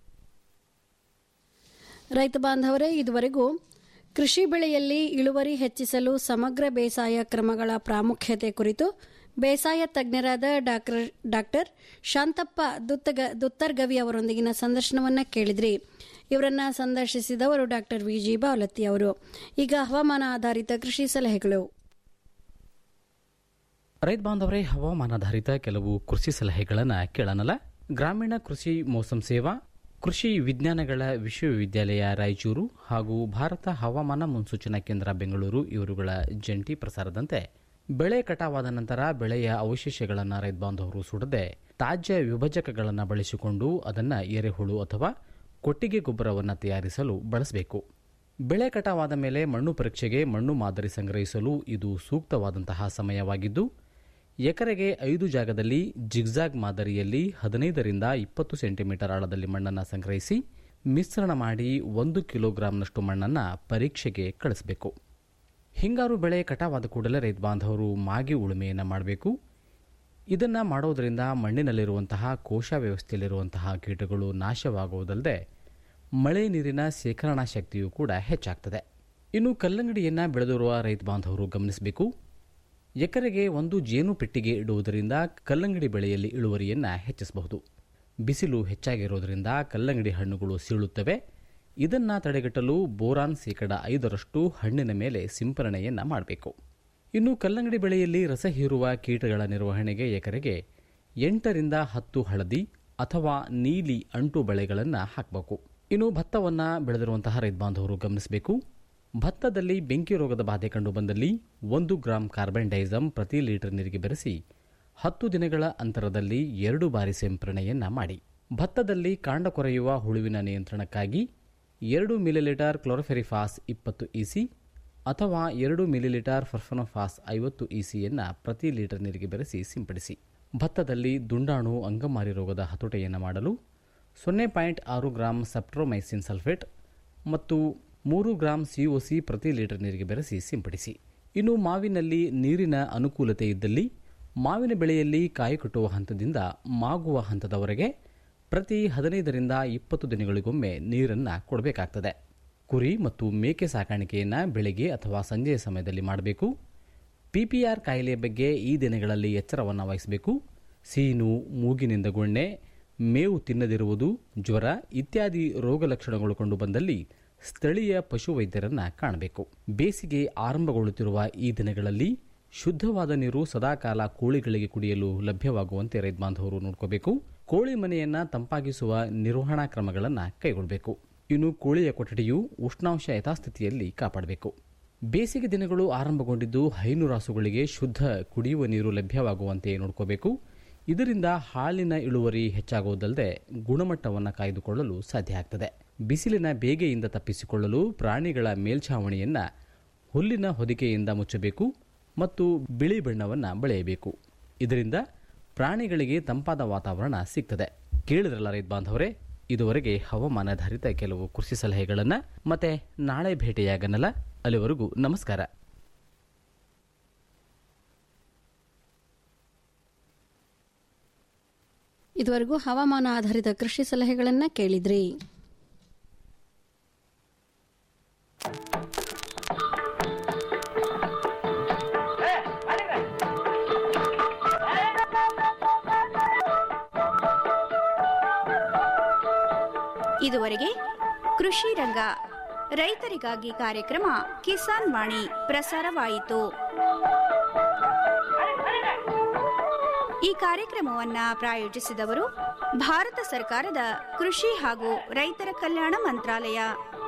[SPEAKER 2] ರೈತ ಬಾಂಧವರೇ ಇದುವರೆಗೂ ಕೃಷಿ ಬೆಳೆಯಲ್ಲಿ ಇಳುವರಿ ಹೆಚ್ಚಿಸಲು ಸಮಗ್ರ ಬೇಸಾಯ ಕ್ರಮಗಳ ಪ್ರಾಮುಖ್ಯತೆ ಕುರಿತು ಬೇಸಾಯ ತಜ್ಞರಾದ ಡಾಕ್ಟರ್ ಡಾಕ್ಟರ್ ಶಾಂತಪ್ಪ ದುತ್ತಗ ದುತ್ತರ್ಗವಿ ಅವರೊಂದಿಗಿನ ಸಂದರ್ಶನವನ್ನ ಕೇಳಿದ್ರಿ ಇವರನ್ನ ಸಂದರ್ಶಿಸಿದವರು ಡಾಕ್ಟರ್ ವಿಜಿ ಬಾವಲತ್ತಿ ಅವರು ಈಗ ಹವಾಮಾನ ಆಧಾರಿತ ಕೃಷಿ ಸಲಹೆಗಳು
[SPEAKER 7] ರೈತ ಬಾಂಧವರೇ ಹವಾಮಾನಾಧಾರಿತ ಕೆಲವು ಕೃಷಿ ಸಲಹೆಗಳನ್ನು ಕೇಳೋಣಲ್ಲ ಗ್ರಾಮೀಣ ಕೃಷಿ ಮೋಸಂ ಸೇವಾ ಕೃಷಿ ವಿಜ್ಞಾನಗಳ ವಿಶ್ವವಿದ್ಯಾಲಯ ರಾಯಚೂರು ಹಾಗೂ ಭಾರತ ಹವಾಮಾನ ಮುನ್ಸೂಚನಾ ಕೇಂದ್ರ ಬೆಂಗಳೂರು ಇವರುಗಳ ಜಂಟಿ ಪ್ರಸಾರದಂತೆ ಬೆಳೆ ಕಟಾವಾದ ನಂತರ ಬೆಳೆಯ ಅವಶೇಷಗಳನ್ನು ರೈತ ಬಾಂಧವರು ಸುಡದೆ ತಾಜ್ಯ ವಿಭಜಕಗಳನ್ನು ಬಳಸಿಕೊಂಡು ಅದನ್ನು ಎರೆಹುಳು ಅಥವಾ ಕೊಟ್ಟಿಗೆ ಗೊಬ್ಬರವನ್ನು ತಯಾರಿಸಲು ಬಳಸಬೇಕು ಬೆಳೆ ಕಟಾವಾದ ಮೇಲೆ ಮಣ್ಣು ಪರೀಕ್ಷೆಗೆ ಮಣ್ಣು ಮಾದರಿ ಸಂಗ್ರಹಿಸಲು ಇದು ಸೂಕ್ತವಾದಂತಹ ಸಮಯವಾಗಿದ್ದು ಎಕರೆಗೆ ಐದು ಜಾಗದಲ್ಲಿ ಜಿಗ್ಜಾಗ್ ಮಾದರಿಯಲ್ಲಿ ಹದಿನೈದರಿಂದ ಇಪ್ಪತ್ತು ಸೆಂಟಿಮೀಟರ್ ಆಳದಲ್ಲಿ ಮಣ್ಣನ್ನು ಸಂಗ್ರಹಿಸಿ ಮಿಶ್ರಣ ಮಾಡಿ ಒಂದು ಕಿಲೋಗ್ರಾಂನಷ್ಟು ಮಣ್ಣನ್ನು ಪರೀಕ್ಷೆಗೆ ಕಳಿಸಬೇಕು ಹಿಂಗಾರು ಬೆಳೆ ಕಟಾವಾದ ಕೂಡಲೇ ರೈತ ಬಾಂಧವರು ಮಾಗಿ ಉಳುಮೆಯನ್ನು ಮಾಡಬೇಕು ಇದನ್ನು ಮಾಡೋದರಿಂದ ಮಣ್ಣಿನಲ್ಲಿರುವಂತಹ ಕೋಶ ವ್ಯವಸ್ಥೆಯಲ್ಲಿರುವಂತಹ ಕೀಟಗಳು ನಾಶವಾಗುವುದಲ್ಲದೆ ಮಳೆ ನೀರಿನ ಶೇಖರಣಾ ಶಕ್ತಿಯೂ ಕೂಡ ಹೆಚ್ಚಾಗ್ತದೆ ಇನ್ನು ಕಲ್ಲಂಗಡಿಯನ್ನು ಬೆಳೆದಿರುವ ರೈತ ಬಾಂಧವರು ಗಮನಿಸಬೇಕು ಎಕರೆಗೆ ಒಂದು ಜೇನು ಪೆಟ್ಟಿಗೆ ಇಡುವುದರಿಂದ ಕಲ್ಲಂಗಡಿ ಬೆಳೆಯಲ್ಲಿ ಇಳುವರಿಯನ್ನು ಹೆಚ್ಚಿಸಬಹುದು ಬಿಸಿಲು ಹೆಚ್ಚಾಗಿರೋದರಿಂದ ಕಲ್ಲಂಗಡಿ ಹಣ್ಣುಗಳು ಸೀಳುತ್ತವೆ ಇದನ್ನು ತಡೆಗಟ್ಟಲು ಬೋರಾನ್ ಶೇಕಡ ಐದರಷ್ಟು ಹಣ್ಣಿನ ಮೇಲೆ ಸಿಂಪರಣೆಯನ್ನು ಮಾಡಬೇಕು ಇನ್ನು ಕಲ್ಲಂಗಡಿ ಬೆಳೆಯಲ್ಲಿ ರಸ ಹೀರುವ ಕೀಟಗಳ ನಿರ್ವಹಣೆಗೆ ಎಕರೆಗೆ ಎಂಟರಿಂದ ಹತ್ತು ಹಳದಿ ಅಥವಾ ನೀಲಿ ಅಂಟು ಬೆಳೆಗಳನ್ನು ಹಾಕಬೇಕು ಇನ್ನು ಭತ್ತವನ್ನು ಬೆಳೆದಿರುವಂತಹ ರೈತ ಬಾಂಧವರು ಗಮನಿಸಬೇಕು ಭತ್ತದಲ್ಲಿ ಬೆಂಕಿ ರೋಗದ ಬಾಧೆ ಕಂಡುಬಂದಲ್ಲಿ ಒಂದು ಗ್ರಾಂ ಕಾರ್ಬನ್ ಡೈಸಮ್ ಪ್ರತಿ ಲೀಟರ್ ನೀರಿಗೆ ಬೆರೆಸಿ ಹತ್ತು ದಿನಗಳ ಅಂತರದಲ್ಲಿ ಎರಡು ಬಾರಿ ಸಿಂಪರಣೆಯನ್ನ ಮಾಡಿ ಭತ್ತದಲ್ಲಿ ಕಾಂಡ ಕೊರೆಯುವ ಹುಳುವಿನ ನಿಯಂತ್ರಣಕ್ಕಾಗಿ ಎರಡು ಮಿಲಿಲೀಟರ್ ಕ್ಲೋರೋಫೆರಿಫಾಸ್ ಇಪ್ಪತ್ತು ಇಸಿ ಅಥವಾ ಎರಡು ಮಿಲಿಲೀಟರ್ ಫರ್ಫನೋಫಾಸ್ ಐವತ್ತು ಇಸಿಯನ್ನು ಪ್ರತಿ ಲೀಟರ್ ನೀರಿಗೆ ಬೆರೆಸಿ ಸಿಂಪಡಿಸಿ ಭತ್ತದಲ್ಲಿ ದುಂಡಾಣು ಅಂಗಮಾರಿ ರೋಗದ ಹತೋಟೆಯನ್ನು ಮಾಡಲು ಸೊನ್ನೆ ಪಾಯಿಂಟ್ ಆರು ಗ್ರಾಂ ಸೆಪ್ಟ್ರೋಮೈಸಿನ್ ಸಲ್ಫೇಟ್ ಮತ್ತು ಮೂರು ಗ್ರಾಂ ಸಿಒಸಿ ಪ್ರತಿ ಲೀಟರ್ ನೀರಿಗೆ ಬೆರೆಸಿ ಸಿಂಪಡಿಸಿ ಇನ್ನು ಮಾವಿನಲ್ಲಿ ನೀರಿನ ಅನುಕೂಲತೆ ಇದ್ದಲ್ಲಿ ಮಾವಿನ ಬೆಳೆಯಲ್ಲಿ ಕಾಯಿ ಕಟ್ಟುವ ಹಂತದಿಂದ ಮಾಗುವ ಹಂತದವರೆಗೆ ಪ್ರತಿ ಹದಿನೈದರಿಂದ ಇಪ್ಪತ್ತು ದಿನಗಳಿಗೊಮ್ಮೆ ನೀರನ್ನು ಕೊಡಬೇಕಾಗ್ತದೆ ಕುರಿ ಮತ್ತು ಮೇಕೆ ಸಾಕಾಣಿಕೆಯನ್ನು ಬೆಳಗ್ಗೆ ಅಥವಾ ಸಂಜೆಯ ಸಮಯದಲ್ಲಿ ಮಾಡಬೇಕು ಪಿಪಿಆರ್ ಕಾಯಿಲೆಯ ಬಗ್ಗೆ ಈ ದಿನಗಳಲ್ಲಿ ಎಚ್ಚರವನ್ನು ವಹಿಸಬೇಕು ಸೀನು ಮೂಗಿನಿಂದ ಗೊಣ್ಣೆ ಮೇವು ತಿನ್ನದಿರುವುದು ಜ್ವರ ಇತ್ಯಾದಿ ರೋಗ ಲಕ್ಷಣಗಳು ಕಂಡುಬಂದಲ್ಲಿ ಸ್ಥಳೀಯ ಪಶುವೈದ್ಯರನ್ನ ಕಾಣಬೇಕು ಬೇಸಿಗೆ ಆರಂಭಗೊಳ್ಳುತ್ತಿರುವ ಈ ದಿನಗಳಲ್ಲಿ ಶುದ್ಧವಾದ ನೀರು ಸದಾಕಾಲ ಕೋಳಿಗಳಿಗೆ ಕುಡಿಯಲು ಲಭ್ಯವಾಗುವಂತೆ ರೈತ ಬಾಂಧವರು ನೋಡ್ಕೋಬೇಕು ಕೋಳಿ ಮನೆಯನ್ನ ತಂಪಾಗಿಸುವ ನಿರ್ವಹಣಾ ಕ್ರಮಗಳನ್ನು ಕೈಗೊಳ್ಳಬೇಕು ಇನ್ನು ಕೋಳಿಯ ಕೊಠಡಿಯು ಉಷ್ಣಾಂಶ ಯಥಾಸ್ಥಿತಿಯಲ್ಲಿ ಕಾಪಾಡಬೇಕು ಬೇಸಿಗೆ ದಿನಗಳು ಆರಂಭಗೊಂಡಿದ್ದು ಹೈನುರಾಸುಗಳಿಗೆ ಶುದ್ಧ ಕುಡಿಯುವ ನೀರು ಲಭ್ಯವಾಗುವಂತೆ ನೋಡ್ಕೋಬೇಕು ಇದರಿಂದ ಹಾಲಿನ ಇಳುವರಿ ಹೆಚ್ಚಾಗುವುದಲ್ಲದೆ ಗುಣಮಟ್ಟವನ್ನು ಕಾಯ್ದುಕೊಳ್ಳಲು ಸಾಧ್ಯ ಆಗ್ತದೆ ಬಿಸಿಲಿನ ಬೇಗೆಯಿಂದ ತಪ್ಪಿಸಿಕೊಳ್ಳಲು ಪ್ರಾಣಿಗಳ ಮೇಲ್ಛಾವಣಿಯನ್ನ ಹುಲ್ಲಿನ ಹೊದಿಕೆಯಿಂದ ಮುಚ್ಚಬೇಕು ಮತ್ತು ಬಿಳಿ ಬಣ್ಣವನ್ನು ಬಳೆಯಬೇಕು ಇದರಿಂದ ಪ್ರಾಣಿಗಳಿಗೆ ತಂಪಾದ ವಾತಾವರಣ ಸಿಗ್ತದೆ ಕೇಳಿದ್ರಲ್ಲ ರೈತ ಬಾಂಧವರೇ ಇದುವರೆಗೆ ಹವಾಮಾನಾಧಾರಿತ ಕೆಲವು ಕೃಷಿ ಸಲಹೆಗಳನ್ನು ಮತ್ತೆ ನಾಳೆ ಭೇಟಿಯಾಗನಲ್ಲ ಅಲ್ಲಿವರೆಗೂ ನಮಸ್ಕಾರ
[SPEAKER 2] ಇದುವರೆಗೂ ಹವಾಮಾನ ಆಧಾರಿತ ಕೃಷಿ ಸಲಹೆಗಳನ್ನು ಕೇಳಿದ್ರಿ
[SPEAKER 3] ಇದುವರೆಗೆ ಕೃಷಿ ರಂಗ ರೈತರಿಗಾಗಿ ಕಾರ್ಯಕ್ರಮ ಕಿಸಾನ್ ವಾಣಿ ಪ್ರಸಾರವಾಯಿತು ಈ ಕಾರ್ಯಕ್ರಮವನ್ನ ಪ್ರಾಯೋಜಿಸಿದವರು ಭಾರತ ಸರ್ಕಾರದ ಕೃಷಿ ಹಾಗೂ ರೈತರ ಕಲ್ಯಾಣ ಮಂತ್ರಾಲಯ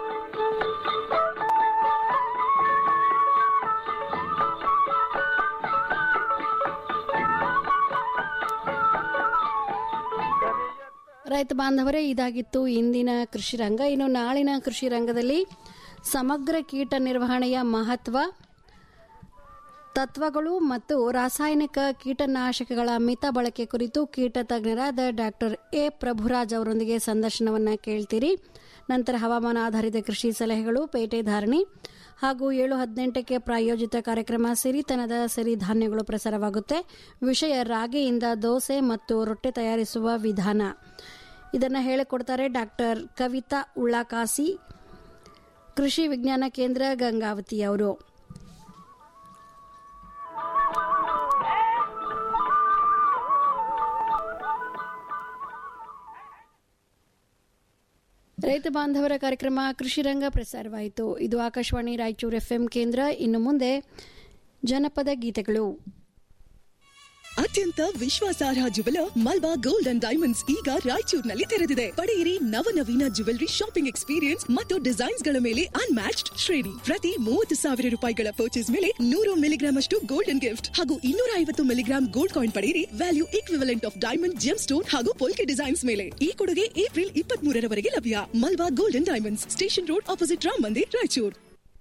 [SPEAKER 2] ರೈತ ಬಾಂಧವರೇ ಇದಾಗಿತ್ತು ಇಂದಿನ ಕೃಷಿ ರಂಗ ಇನ್ನು ನಾಳಿನ ಕೃಷಿ ರಂಗದಲ್ಲಿ ಸಮಗ್ರ ಕೀಟ ನಿರ್ವಹಣೆಯ ಮಹತ್ವ ತತ್ವಗಳು ಮತ್ತು ರಾಸಾಯನಿಕ ಕೀಟನಾಶಕಗಳ ಮಿತ ಬಳಕೆ ಕುರಿತು ಕೀಟ ತಜ್ಞರಾದ ಡಾಕ್ಟರ್ ಎ ಪ್ರಭುರಾಜ್ ಅವರೊಂದಿಗೆ ಸಂದರ್ಶನವನ್ನು ಕೇಳ್ತೀರಿ ನಂತರ ಹವಾಮಾನ ಆಧಾರಿತ ಕೃಷಿ ಸಲಹೆಗಳು ಪೇಟೆ ಧಾರಣಿ ಹಾಗೂ ಏಳು ಹದಿನೆಂಟಕ್ಕೆ ಪ್ರಾಯೋಜಿತ ಕಾರ್ಯಕ್ರಮ ಸಿರಿತನದ ಸಿರಿಧಾನ್ಯಗಳು ಪ್ರಸಾರವಾಗುತ್ತೆ ವಿಷಯ ರಾಗಿಯಿಂದ ದೋಸೆ ಮತ್ತು ರೊಟ್ಟೆ ತಯಾರಿಸುವ ವಿಧಾನ ಇದನ್ನು ಹೇಳಿಕೊಡ್ತಾರೆ ಡಾಕ್ಟರ್ ಕವಿತಾ ಉಳ್ಳಾಕಾಸಿ ಕೃಷಿ ವಿಜ್ಞಾನ ಕೇಂದ್ರ ಗಂಗಾವತಿ ಅವರು ರೈತ ಬಾಂಧವರ ಕಾರ್ಯಕ್ರಮ ಕೃಷಿ ರಂಗ ಪ್ರಸಾರವಾಯಿತು ಇದು ಆಕಾಶವಾಣಿ ರಾಯಚೂರು ಎಫ್ಎಂ ಕೇಂದ್ರ ಇನ್ನು ಮುಂದೆ ಜನಪದ ಗೀತೆಗಳು
[SPEAKER 8] ಅತ್ಯಂತ ವಿಶ್ವಾಸಾರ್ಹ jewel Malabar gold and diamonds ಈಗ ರಾಯಚೂರಿನಲ್ಲಿ ತೆರೆದಿದೆ ಪಡೆಯಿರಿ ನವನವೀನ ಜುವೆಲರಿ ಶಾಪಿಂಗ್ ಎಕ್ಸ್ಪೀರಿಯನ್ಸ್ ಮತ್ತು ಡಿಸೈನ್ಸ್ ಗಳ ಮೇಲೆ ಅನ್ಮ್ಯಾಚ್ಡ್ ಶ್ರೇಣಿ ಪ್ರತಿ ಮೂವತ್ತು ಸಾವಿರ ರೂಪಾಯಿಗಳ ಪರ್ಚೇಸ್ ಮೇಲೆ ನೂರು ಮಿಲಿಗ್ರಾಮ್ ಅಷ್ಟು ಗೋಲ್ಡನ್ ಗಿಫ್ಟ್ ಹಾಗೂ ಇನ್ನೂರ ಐವತ್ತು ಮಿಲಿಗ್ರಾಮ್ ಗೋಲ್ಡ್ ಕಾಯಿನ್ ಪಡೆಯಿರಿ value equivalent of diamond gemstone ಹಾಗೂ ಪೋಲ್ಕೆ ಡಿಸೈನ್ಸ್ ಮೇಲೆ ಈ ಕೊಡುಗೆ ಏಪ್ರಿಲ್ ಇಪ್ಪತ್ತ್ ಮೂರರವರೆಗೆ ಲಭ್ಯ Malabar golden diamonds station road opposite Ram Mandir Raichur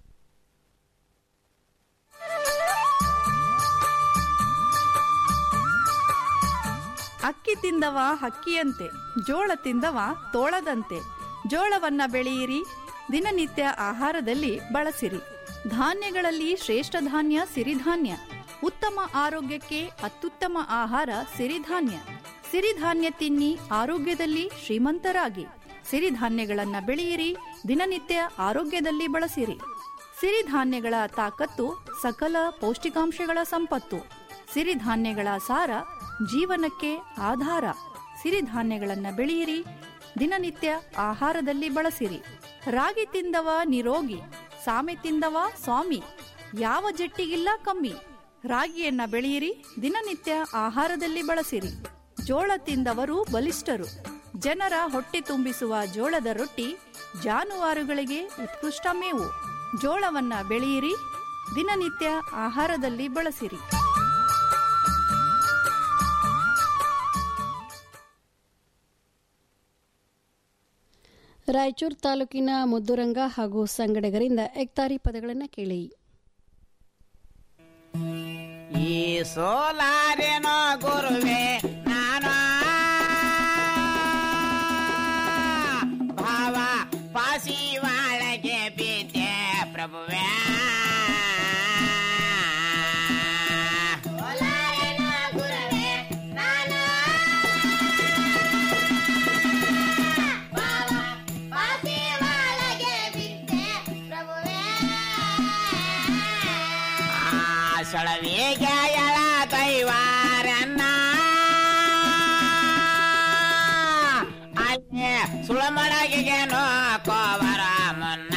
[SPEAKER 9] ಅಕ್ಕಿ ತಿಂದವ ಹಕ್ಕಿಯಂತೆ ಜೋಳ ತಿಂದವ ತೋಳದಂತೆ ಜೋಳವನ್ನ ಬೆಳೆಯಿರಿ ದಿನನಿತ್ಯ ಆಹಾರದಲ್ಲಿ ಬಳಸಿರಿ ಧಾನ್ಯಗಳಲ್ಲಿ ಶ್ರೇಷ್ಠ ಧಾನ್ಯ ಸಿರಿಧಾನ್ಯ ಉತ್ತಮ ಆರೋಗ್ಯಕ್ಕೆ ಅತ್ಯುತ್ತಮ ಆಹಾರ ಸಿರಿಧಾನ್ಯ ಸಿರಿಧಾನ್ಯ ತಿನ್ನಿ ಆರೋಗ್ಯದಲ್ಲಿ ಶ್ರೀಮಂತರಾಗಿ ಸಿರಿಧಾನ್ಯಗಳನ್ನ ಬೆಳೆಯಿರಿ ದಿನನಿತ್ಯ ಆರೋಗ್ಯದಲ್ಲಿ ಬಳಸಿರಿ ಸಿರಿಧಾನ್ಯಗಳ ತಾಕತ್ತು ಸಕಲ ಪೌಷ್ಟಿಕಾಂಶಗಳ ಸಂಪತ್ತು ಸಿರಿಧಾನ್ಯಗಳ ಸಾರ ಜೀವನಕ್ಕೆ ಆಧಾರ ಸಿರಿಧಾನ್ಯಗಳನ್ನ ಬೆಳೆಯಿರಿ ದಿನನಿತ್ಯ ಆಹಾರದಲ್ಲಿ ಬಳಸಿರಿ ರಾಗಿ ತಿಂದವ ನಿರೋಗಿ ಸಾಮೆ ತಿಂದವ ಸ್ವಾಮಿ ಯಾವ ಜಟ್ಟಿಗಿಲ್ಲ ಕಮ್ಮಿ ರಾಗಿಯನ್ನ ಬೆಳೆಯಿರಿ ದಿನನಿತ್ಯ ಆಹಾರದಲ್ಲಿ ಬಳಸಿರಿ ಜೋಳ ತಿಂದವರು ಬಲಿಷ್ಠರು ಜನರ ಹೊಟ್ಟೆ ತುಂಬಿಸುವ ಜೋಳದ ರೊಟ್ಟಿ ಜಾನುವಾರುಗಳಿಗೆ ಉತ್ಕೃಷ್ಟ ಮೇವು ಜೋಳವನ್ನ ಬೆಳೆಯಿರಿ ದಿನನಿತ್ಯ ಆಹಾರದಲ್ಲಿ ಬಳಸಿರಿ
[SPEAKER 2] ರಾಯಚೂರು ತಾಲೂಕಿನ ಮುದ್ದುರಂಗ ಹಾಗೂ ಸಂಗಡಿಗರಿಂದ ಎಕ್ತಾರಿ ಪದಗಳನ್ನು ಕೇಳಿ
[SPEAKER 10] ಈ ಸೋಲಾರೇನೋ ಗುರುವೆ ನಾನು ಭಾವ ಪಾಸಿ ಒಳಗೆ ಬಿದ್ದೆ ಪ್ರಭುವೇ ಆ ಸೊಳವಿಗೆ ಎಳ ಕೈವಾರನ್ನ ಅಲ್ಲೇ ಸುಳಮಡಗಿಗೆ ನೋಕೋವರ ಮುನ್ನ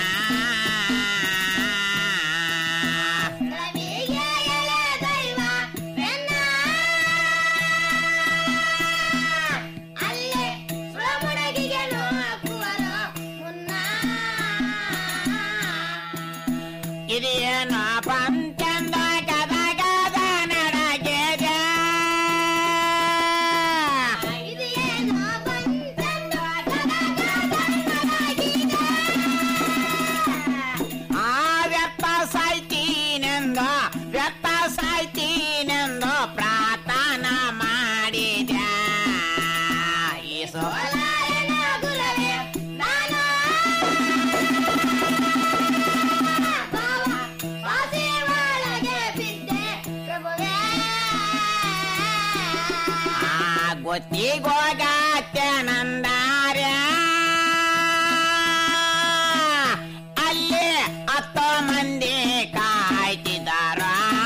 [SPEAKER 10] ಇದೇನು ಪಂಚಂದ ಗದ ಗದ ನಡಗೆದೆ ಗೊತ್ತಿಗೋಗಾತ್ಯನಂದಾರ ಅಲ್ಲಿ ಹತ್ತು ಮಂದಿ ಕಾಯ್ತಿದ್ದಾರ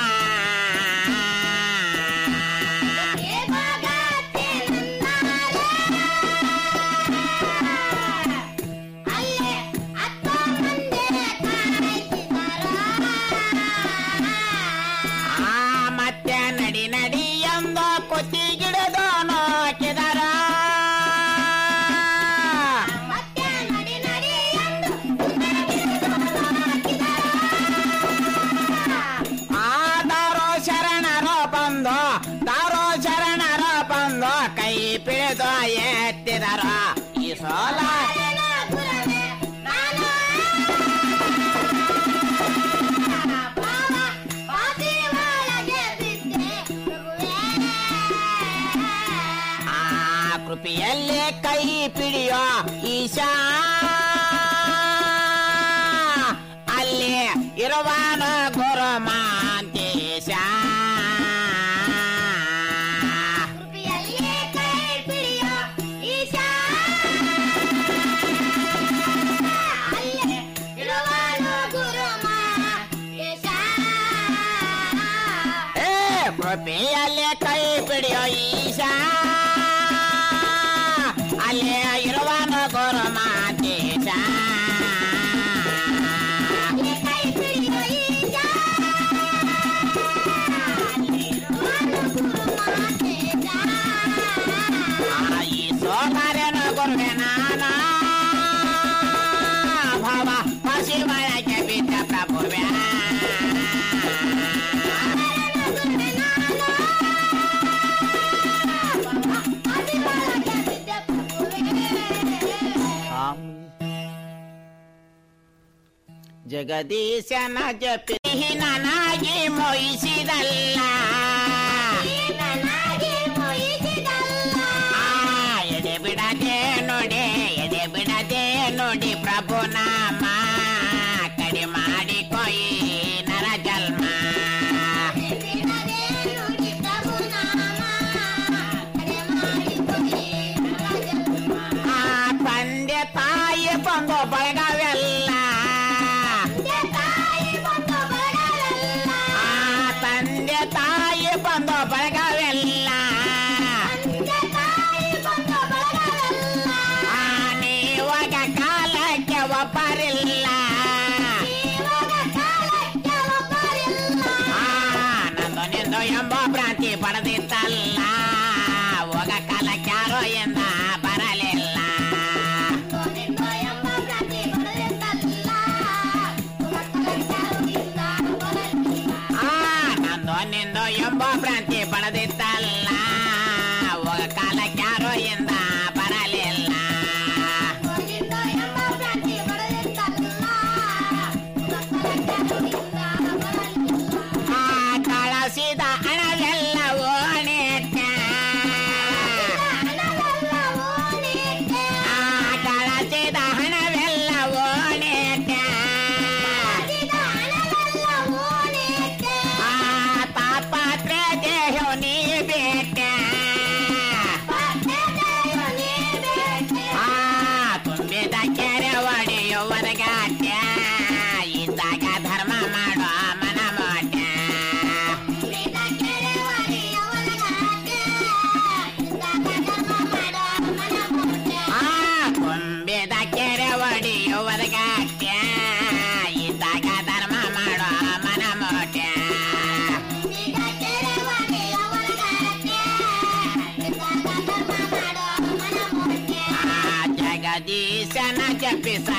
[SPEAKER 10] ಆ ಮತ್ತೆ ನಡಿ ನಡಿ ಎಂದು ಕುತ್ತಿಗಿಡದು ನೋಕಿದರ ಆ ದಾರೋ ಶರಣರೋ ಬಂದು ದಾರೋ ಶರಣರೋ ಬಂದು ಕೈ ಪಿಳಿದು ಎತ್ತಿದರ ಈ ಸೋಲ ಆ ಕೃಪೆಯಲ್ಲೇ ಕೈ ಪಿಡಿಯೋ ಈಶಾ ಅಲ್ಲಿ ಇರುವಾನ ಗುರು ಮಾಂತೇಶ ಏ ಕೃಪೆಯಲ್ಲೇ ಕೈ ಪಿಡಿಯೋ ಈಶಾ ಅಲ್ಲಿ ಇರುವಾನ ಗುರು ಮಾಂತೇಶ ಆ ಈ ಸೋಮಾರನ ಗುರುವೆ ನಾನ ಭಾವ ಪಶಿಮಯಕ್ಕೆ ಬಿದ್ದ ಪ್ರಭುವೆ ಜಗದೀಶನ ಜಪಿ ನನಗೆ ಮೊಯಿಸಿದಲ್ಲ ಆ, ಎಡೆ ಬಿಡದೆ ನೋಡಿ ಎಡೆ ಬಿಡದೆ ನೋಡಿ ಪ್ರಭು ನಾಮ ಕಡಿ ಮಾಡಿ ಕೊಯಿ ನರ ಜನ್ಮ ಆ, ತಂದೆ ತಾಯಿ ಬಂದು ಬಳಗವೆಲ್ಲ ಆ, ತಂದೆ ತಾಯಿ ಬಂದು ಬಳಗವೆಲ್ಲ ಆ, ನೀವಾಗ ಕಾಲಕ್ಕೆ ಒಬ್ಬರಿಲ್ಲ ಆ, ನಂದು ನಿಂದು ಎಂಬ ಭ್ರಾಂತಿ ಪಡೆದಿತ್ತಲ್ಲ ಹೋಗ ಕಾಲಕ್ಕೆ ಯಾರೋ ಎಂದ ಬರಲಿಲ್ಲ ಆ, ನಂದು ನಿಂದು ಎಂಬ ಭ್ರಾಂತಿ ಪಡೆದಿತ್ತಲ್ಲ ಹೋಗ ಕಾಲಕ್ಕೆ ಯಾರೋ ಎಂದ ಬರಲಿಲ್ಲ ಆ, ಕಳಸಿದ ಹಣವೆಲ್ಲ ಓಣಿಟ್ಟ ಆ, ಕಳಸಿದ ಹಣವೆಲ್ಲ ಓಣಿಟ್ಟ ಆ, ತಾಪತ್ರೆ ದೇಹ ನೀ ಬೇಟ ಆ, ತುಂಬಿದ ಕೆರೆ ಒಡೆಯುವದಗಾಟ್ಯ ಇದ್ದಾಗ ಧರ್ಮ ಮಾಡೋ ಮನ ಮೋಟ ಆ, ತುಂಬಿದ ಕೆರೆ ಒಡೆಯುವದಗಾಟ್ಯ ಇದ್ದಾಗ ಧರ್ಮ ಮಾಡೋ ಮನ ಮೋಟ ಆ, ಜಗದೀಶನ ಜಪಿಸ